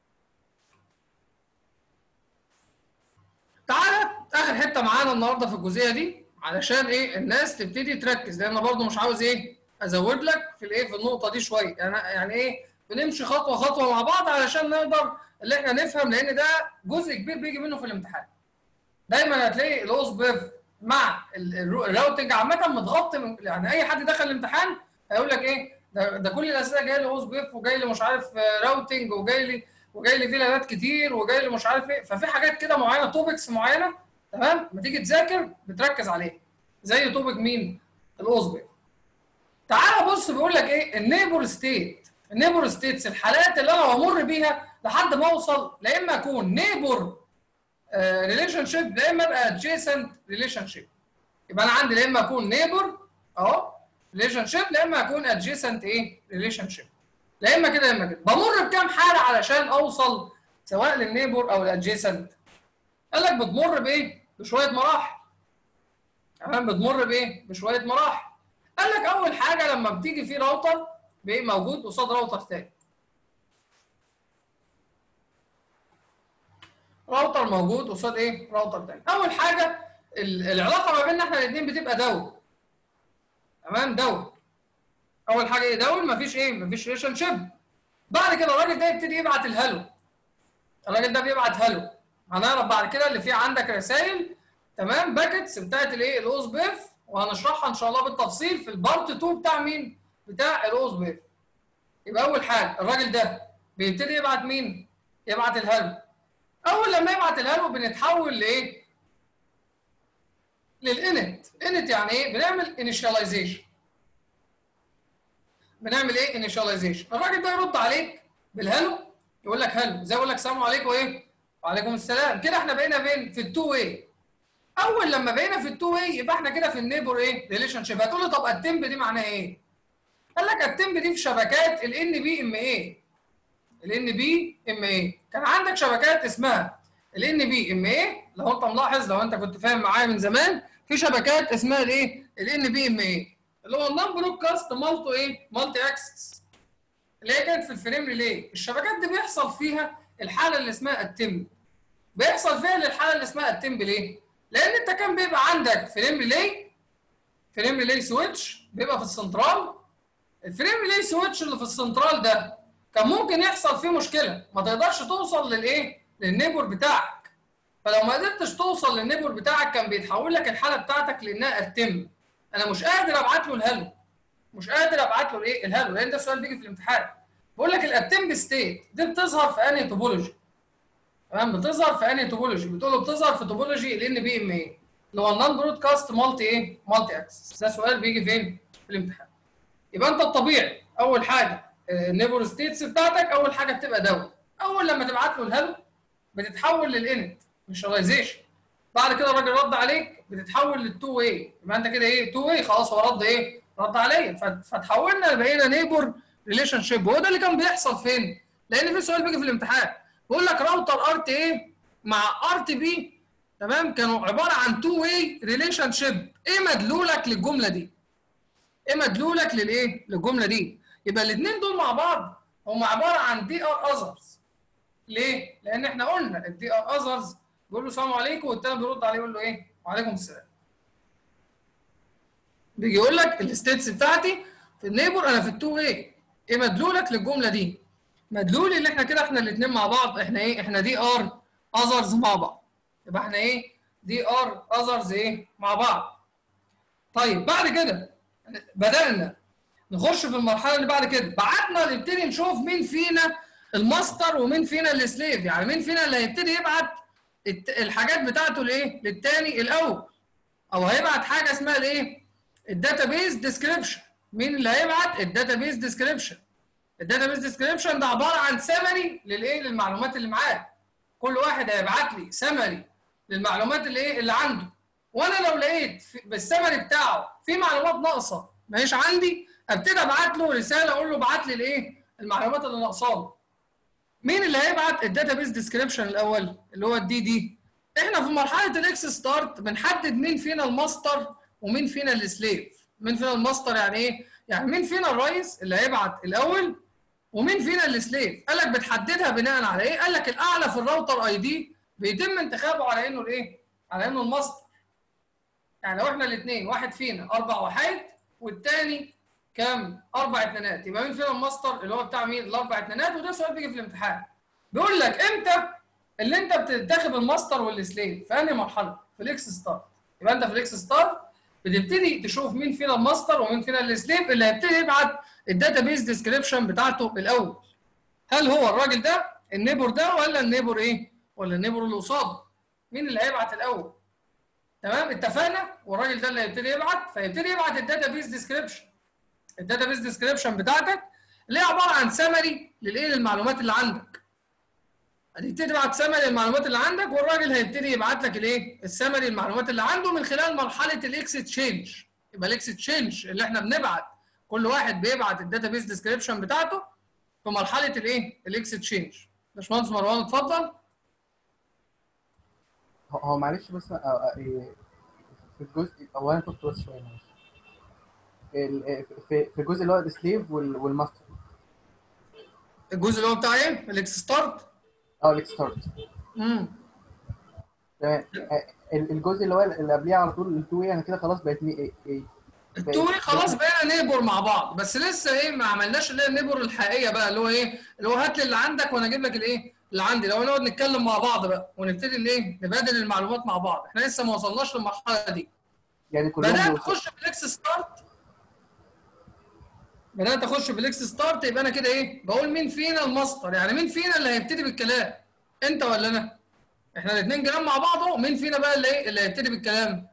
تعالى اخر حته معانا النهارده في الجزئيه دي علشان ايه الناس تبتدي تركز لان انا برضو مش عاوز ايه ازود لك في الايه في النقطه دي شويه يعني يعني ايه بنمشي خطوه خطوه مع بعض علشان نقدر اللي احنا نفهم لان ده جزء كبير بيجي منه في الامتحان دايما هتلاقي الاوس بيف مع ال- الرو- الراوتنج عامه متغطي من يعني اي حد دخل الامتحان هيقول لك ايه ده, ده كل الاسئله جايه لي اوس بيف وجاي لي مش عارف آه، راوتنج وجاي لي وجاي لي فيلانات كتير وجاي لي مش عارف ايه ففي حاجات كده معينه توبكس معينه تمام لما تيجي تذاكر بتركز عليها زي توبك مين الاوس بيف تعال بص بيقول لك ايه النيبر ستيت النيبر ستيتس الحالات اللي انا بمر بيها لحد ما اوصل لا اما اكون نيبر ريليشن شيب لا اما ابقى ادجيسنت ريليشن شيب يبقى انا عندي لا اما اكون نيبر اهو ريليشن شيب لا اما اكون ادجيسنت ايه ريليشن شيب لا اما كده يا اما كده بمر بكام حاله علشان اوصل سواء للنيبر او الادجيسنت قال لك بتمر بايه بشويه مراحل تمام بتمر بايه بشويه مراحل قال لك اول حاجه لما بتيجي في راوتر بيبقى موجود قصاد راوتر تاني راوتر موجود قصاد ايه راوتر تاني اول حاجه ال- العلاقه ما بيننا احنا الاثنين بتبقى دور تمام دور اول حاجه ايه دور مفيش ايه مفيش ريليشن شيب بعد كده الراجل ده يبتدي يبعت الهلو الراجل ده بيبعت هلو هنعرف بعد كده اللي فيه عندك رسائل تمام باكتس بتاعت الايه الاوز بيف وهنشرحها ان شاء الله بالتفصيل في البارت 2 بتاع مين بتاع الاوز بيف يبقى اول حاجه الراجل ده بيبتدي يبعت مين يبعت الهلو اول لما يبعت الهلو بنتحول لايه للانت انت يعني ايه بنعمل انيشاليزيشن بنعمل ايه انيشاليزيشن الراجل ده يرد عليك بالهلو يقول لك هلو زي يقول لك السلام عليكم ايه وعليكم السلام كده احنا بقينا فين في التو واي اول لما بقينا في التو واي يبقى احنا كده في النيبر ايه ريليشن شيب هتقول لي طب التمب دي معناها ايه قال لك التمب دي في شبكات الان بي ام اي الان بي ام اي كان عندك شبكات اسمها الان بي ام اي لو انت ملاحظ لو انت كنت فاهم معايا من زمان في شبكات اسمها الايه الان بي ام اي اللي هو النون برودكاست مالتو ايه مالتي اكسس اللي هي كانت في الفريم ريلي الشبكات دي بيحصل فيها الحاله اللي اسمها التم بيحصل فيها الحاله اللي اسمها التم ليه لان انت كان بيبقى عندك فريم ريلي فريم ريلي سويتش بيبقى في السنترال الفريم ريلي سويتش اللي في السنترال ده كان ممكن يحصل فيه مشكله ما تقدرش توصل للايه للنيبور بتاعك فلو ما قدرتش توصل للنيبور بتاعك كان بيتحول لك الحاله بتاعتك لانها التم انا مش قادر ابعت له الهلو مش قادر ابعت له الايه الهلو لان ده سؤال بيجي في الامتحان بقول لك الاتمب ستيت دي بتظهر في انهي توبولوجي تمام بتظهر في انهي توبولوجي بتقول له بتظهر في توبولوجي الان بي ام اي اللي هو النون برودكاست مالتي ايه مالتي اكسس ده سؤال بيجي فين في الامتحان يبقى انت الطبيعي اول حاجه النيبر ستيتس بتاعتك اول حاجه بتبقى دواء اول لما تبعت له الهلو بتتحول للانت انيشاليزيشن بعد كده الراجل رد عليك بتتحول للتو واي يبقى انت كده ايه تو واي خلاص هو رد ايه رد عليا فت- فتحولنا بقينا نيبر ريليشن شيب وهو ده اللي كان بيحصل فين لان في سؤال بيجي في الامتحان بيقول لك راوتر ار تي ايه مع ار تي بي تمام كانوا عباره عن تو واي ريليشن شيب ايه مدلولك للجمله دي ايه مدلولك للايه للجمله دي يبقى الاثنين دول مع بعض هم عباره عن دي ار اذرز ليه لان احنا قلنا الدي ار اذرز بيقول له السلام عليكم والتاني بيرد عليه يقول له ايه وعليكم السلام بيجي يقول لك الستيتس بتاعتي في النيبر انا في التو واي ايه مدلولك للجمله دي مدلول ان احنا كده احنا الاثنين مع بعض احنا ايه احنا دي ار اذرز مع بعض يبقى احنا ايه دي ار اذرز ايه مع بعض طيب بعد كده بدانا نخش في المرحله اللي بعد كده بعتنا نبتدي نشوف مين فينا الماستر ومين فينا السليف يعني مين فينا اللي هيبتدي يبعت الت- الحاجات بتاعته لايه للتاني الاول او هيبعت حاجه اسمها الايه الداتابيز ديسكريبشن مين اللي هيبعت الداتابيز ديسكريبشن الداتابيز ديسكريبشن ده عباره عن سمري للايه للمعلومات اللي معاه كل واحد هيبعت لي سمري للمعلومات اللي ايه اللي عنده وانا لو لقيت في- بالسمري بتاعه في معلومات ناقصه ماهيش عندي ابتدي ابعت له رساله اقول له ابعت لي الايه المعلومات اللي ناقصاه مين اللي هيبعت الداتابيز ديسكريبشن الاول اللي هو الدي دي احنا في مرحله الاكس ستارت بنحدد مين فينا الماستر ومين فينا السليف مين فينا الماستر يعني ايه يعني مين فينا الرئيس اللي هيبعت الاول ومين فينا السليف قال لك بتحددها بناء على ايه قال لك الاعلى في الراوتر اي دي بيتم انتخابه على انه الايه على انه الماستر يعني لو احنا الاثنين واحد فينا اربع وحيد والتاني كام اربع اتنينات يبقى مين فينا الماستر اللي هو بتاع مين الاربع اتنينات وده سؤال بيجي في الامتحان بيقول لك امتى اللي انت بتنتخب الماستر والسليف في انهي مرحله في الاكس ستارت يبقى انت في الاكس ستارت بتبتدي تشوف مين فينا الماستر ومين فينا السليف اللي هيبتدي يبعت الداتابيز ديسكريبشن بتاعته الاول هل هو الراجل ده النيبور ده ولا النيبور ايه ولا النيبور اللي قصاده مين اللي هيبعت الاول تمام اتفقنا والراجل ده اللي هيبتدي يبعت فيبتدي يبعت الداتابيز ديسكريبشن الداتابيز ديسكريبشن بتاعتك اللي هي عباره عن سمري للايه للمعلومات اللي عندك هتبتدي تبعت سمري المعلومات اللي عندك والراجل هيبتدي يبعت لك الايه السمري المعلومات اللي عنده من خلال مرحله الاكس تشينج يبقى الاكس تشينج اللي احنا بنبعت كل واحد بيبعت الداتابيز ديسكريبشن بتاعته في مرحله الايه الاكس تشينج باشمهندس مروان اتفضل هو- هو معلش بس آه، آه، إيه، في الجزء هو انا كنت بس شويه معلش ال- في في الجزء اللي هو السليف وال- والماستر الجزء اللي هو بتاع ايه؟ الاكس ستارت اه الاكستارت امم تمام آه، ال- الجزء اللي هو اللي قبليه على طول التو ايه انا كده خلاص بقت مي ايه ايه التوي خلاص بقينا نيبر مع بعض بس لسه ايه ما عملناش اللي هي النيبر الحقيقيه بقى اللي هو ايه اللي هو هات لي اللي عندك وانا اجيب لك الايه اللي عندي لو نقعد نتكلم مع بعض بقى ونبتدي الايه نبادل المعلومات مع بعض احنا لسه ما وصلناش للمرحله دي يعني كلهم بدات دول- اخش في الاكس ستارت بدات اخش في الاكس ستارت يبقى انا كده ايه بقول مين فينا الماستر يعني مين فينا اللي هيبتدي بالكلام انت ولا انا احنا الاثنين جيران مع بعض اهو مين فينا بقى اللي ايه اللي هيبتدي بالكلام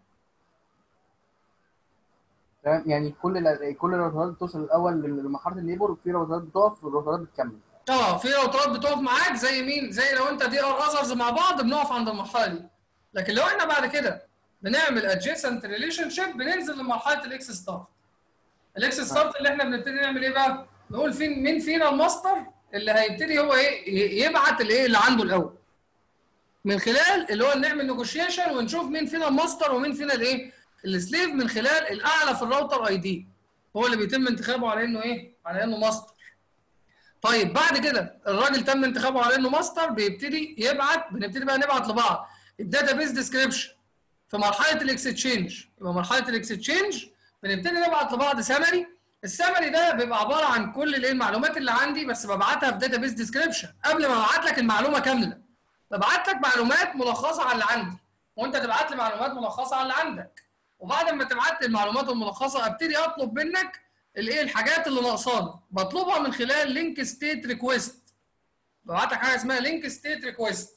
تمام يعني كل ال- كل الراوترات بتوصل الاول لمرحله النيبر وفي راوترات بتقف والراوترات بتكمل اه في راوترات بتقف معاك زي مين؟ زي لو انت دي ار اذرز مع بعض بنقف عند المرحله دي. لكن لو احنا بعد كده بنعمل ادجيسنت ريليشن شيب بننزل لمرحله الاكس ستارت. الاكس ستارت اللي احنا بنبتدي نعمل ايه بقى؟ نقول فين مين فينا الماستر اللي هيبتدي هو ايه ي- يبعت الايه اللي عنده الاول. من خلال اللي هو نعمل نيجوشيشن ونشوف مين فينا الماستر ومين فينا الايه؟ السليف من خلال الاعلى في الراوتر اي دي. هو اللي بيتم انتخابه على انه ايه؟ على انه ماستر. طيب بعد كده الراجل تم انتخابه على انه ماستر بيبتدي يبعت بنبتدي بقى نبعت لبعض الداتا بيز ديسكريبشن في مرحله الاكستشينج يبقى مرحله الاكستشينج بنبتدي نبعت لبعض سمري السمري ده بيبقى عباره عن كل الايه المعلومات اللي عندي بس ببعتها في داتا بيز ديسكريبشن قبل ما ابعت لك المعلومه كامله ببعت لك معلومات ملخصه على اللي عندي وانت تبعت لي معلومات ملخصه على اللي عندك وبعد ما تبعت لي المعلومات الملخصه ابتدي اطلب منك الايه الحاجات اللي ناقصاني بطلبها من خلال لينك ستيت ريكويست ببعت لك حاجه اسمها لينك ستيت ريكويست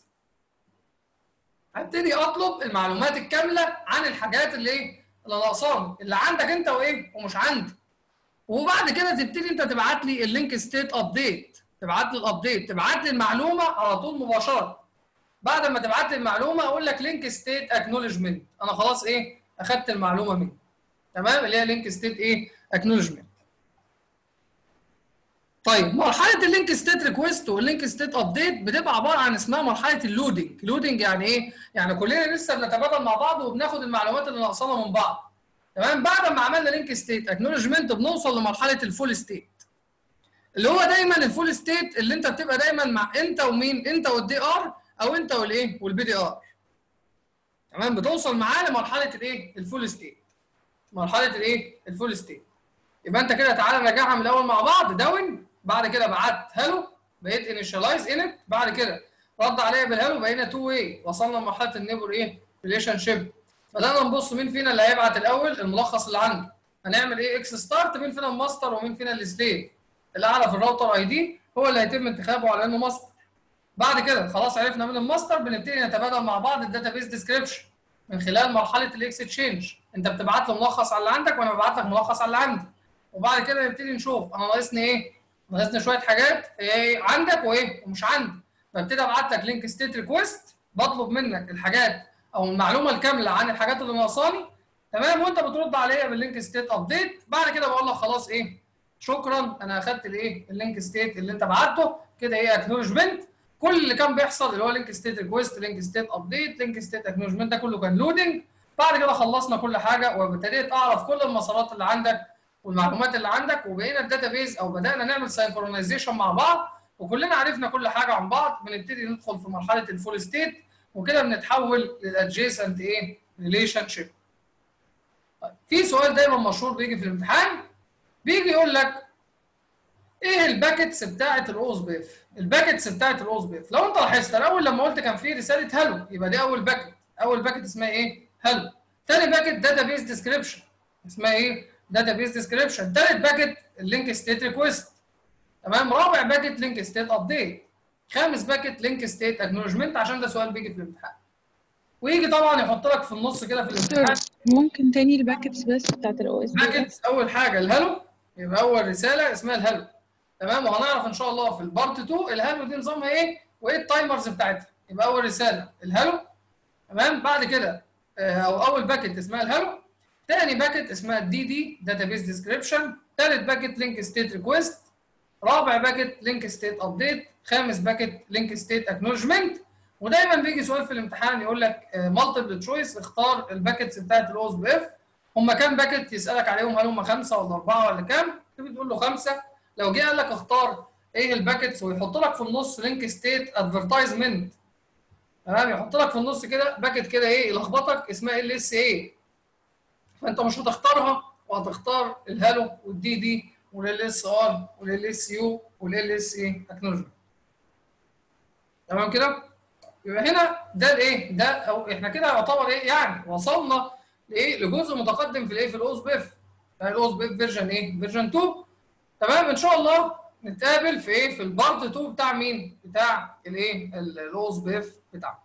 هبتدي اطلب المعلومات الكامله عن الحاجات اللي ايه اللي ناقصاني اللي عندك انت وايه ومش عندي وبعد كده تبتدي انت تبعت لي اللينك ستيت ابديت تبعت لي الابديت تبعت لي المعلومه على طول مباشره بعد ما تبعت لي المعلومه اقول لك لينك ستيت اكنولجمنت انا خلاص ايه اخدت المعلومه مني تمام اللي هي لينك ستيت ايه اكنولجمنت طيب مرحله اللينك ستيت ريكويست واللينك ستيت ابديت بتبقى عباره عن اسمها مرحله اللودنج لودنج يعني ايه يعني كلنا لسه بنتبادل مع بعض وبناخد المعلومات اللي ناقصانا من بعض تمام بعد ما عملنا لينك ستيت اكنولجمنت بنوصل لمرحله الفول ستيت اللي هو دايما الفول ستيت اللي انت بتبقى دايما مع انت ومين انت والدي ار او انت والايه والبي دي ار تمام بتوصل معاه لمرحله الايه الفول ستيت مرحله الايه الفول ستيت يبقى انت كده تعالى نراجعها من الاول مع بعض داون بعد كده بعت هلو بقيت انيشاليز انت بعد كده رد عليا بالهلو بقينا تو واي وصلنا لمرحله النيبر ايه ريليشن شيب بدانا نبص مين فينا اللي هيبعت الاول الملخص اللي عنده هنعمل ايه اكس ستارت مين فينا الماستر ومين فينا السليف الاعلى في الراوتر اي دي هو اللي هيتم انتخابه على انه ماستر بعد كده خلاص عرفنا مين الماستر بنبتدي نتبادل مع بعض الداتا بيز ديسكريبشن من خلال مرحله الاكستشينج انت بتبعت لي ملخص على اللي عندك وانا ببعت لك ملخص على اللي عندي وبعد كده نبتدي نشوف انا ناقصني ايه ناقصني شويه حاجات ايه عندك وايه ومش عندي ببتدي ابعت لك لينك ستيت ريكويست بطلب منك الحاجات او المعلومه الكامله عن الحاجات اللي ناقصاني تمام وانت بترد عليا باللينك ستيت ابديت بعد كده بقول لك خلاص ايه شكرا انا اخدت الايه اللينك ستيت اللي انت بعته كده ايه اكنولجمنت كل اللي كان بيحصل اللي هو لينك ستيت ريكويست لينك ستيت ابديت لينك ستيت اكنولجمنت ده كله كان لودنج بعد كده خلصنا كل حاجه وابتديت اعرف كل المسارات اللي عندك والمعلومات اللي عندك وبقينا الداتا بيز او بدانا نعمل سينكرونايزيشن مع بعض وكلنا عرفنا كل حاجه عن بعض بنبتدي ندخل في مرحله الفول ستيت وكده بنتحول للادجيسنت ايه ريليشن شيب في سؤال دايما مشهور بيجي في الامتحان بيجي يقول لك ايه الباكتس بتاعه الاوز بيف الباكتس بتاعه الاوز بيف لو انت لاحظت انا اول لما قلت كان في رساله هلو يبقى دي اول باكت اول باكت اسمها ايه هلو ثاني باكت داتا بيز ديسكريبشن اسمها ايه داتا بيز ديسكريبشن ثالث باكت اللينك ستيت ريكويست تمام رابع باكت لينك ستيت ابديت خامس باكت لينك ستيت اكنولجمنت عشان ده سؤال بيجي في الامتحان ويجي طبعا يحط لك في النص كده في الامتحان ممكن تاني الباكتس بس بتاعت الاو اس بي باكت اول حاجه الهلو يبقى اول رساله اسمها الهلو تمام وهنعرف ان شاء الله في البارت 2 الهلو دي نظامها ايه وايه التايمرز بتاعتها يبقى اول رساله الهلو تمام بعد كده آه، او اول باكت اسمها الهلو تاني باكت اسمها الدي دي داتابيس ديسكريبشن تالت باكت لينك ستيت ريكويست رابع باكت لينك ستيت ابديت خامس باكت لينك ستيت اكنولجمنت ودايما بيجي سؤال في الامتحان يقول لك مالتيبل تشويس اختار الباكتس بتاعت الاوز بي اف هم كام باكت يسالك عليهم هل هم خمسه ولا اربعه ولا كام؟ تيجي تقول له خمسه لو جه قال لك اختار ايه الباكتس ويحط لك في النص لينك ستيت ادفرتايزمنت تمام يحط لك في النص كده باكت كده ايه يلخبطك اسمها ال اس اي فانت مش هتختارها وهتختار الهالو والدي دي والال اس ار والال اس يو والال اس اي اكنولجمنت تمام كده يبقى هنا ده الايه ده او احنا كده يعتبر ايه يعني وصلنا لايه لجزء متقدم في الايه في الاوز بيف الاوز بيف فيرجن ايه فيرجن 2 تمام ان شاء الله نتقابل في ايه في البارت 2 بتاع مين بتاع الايه الاوز بيف بتاعنا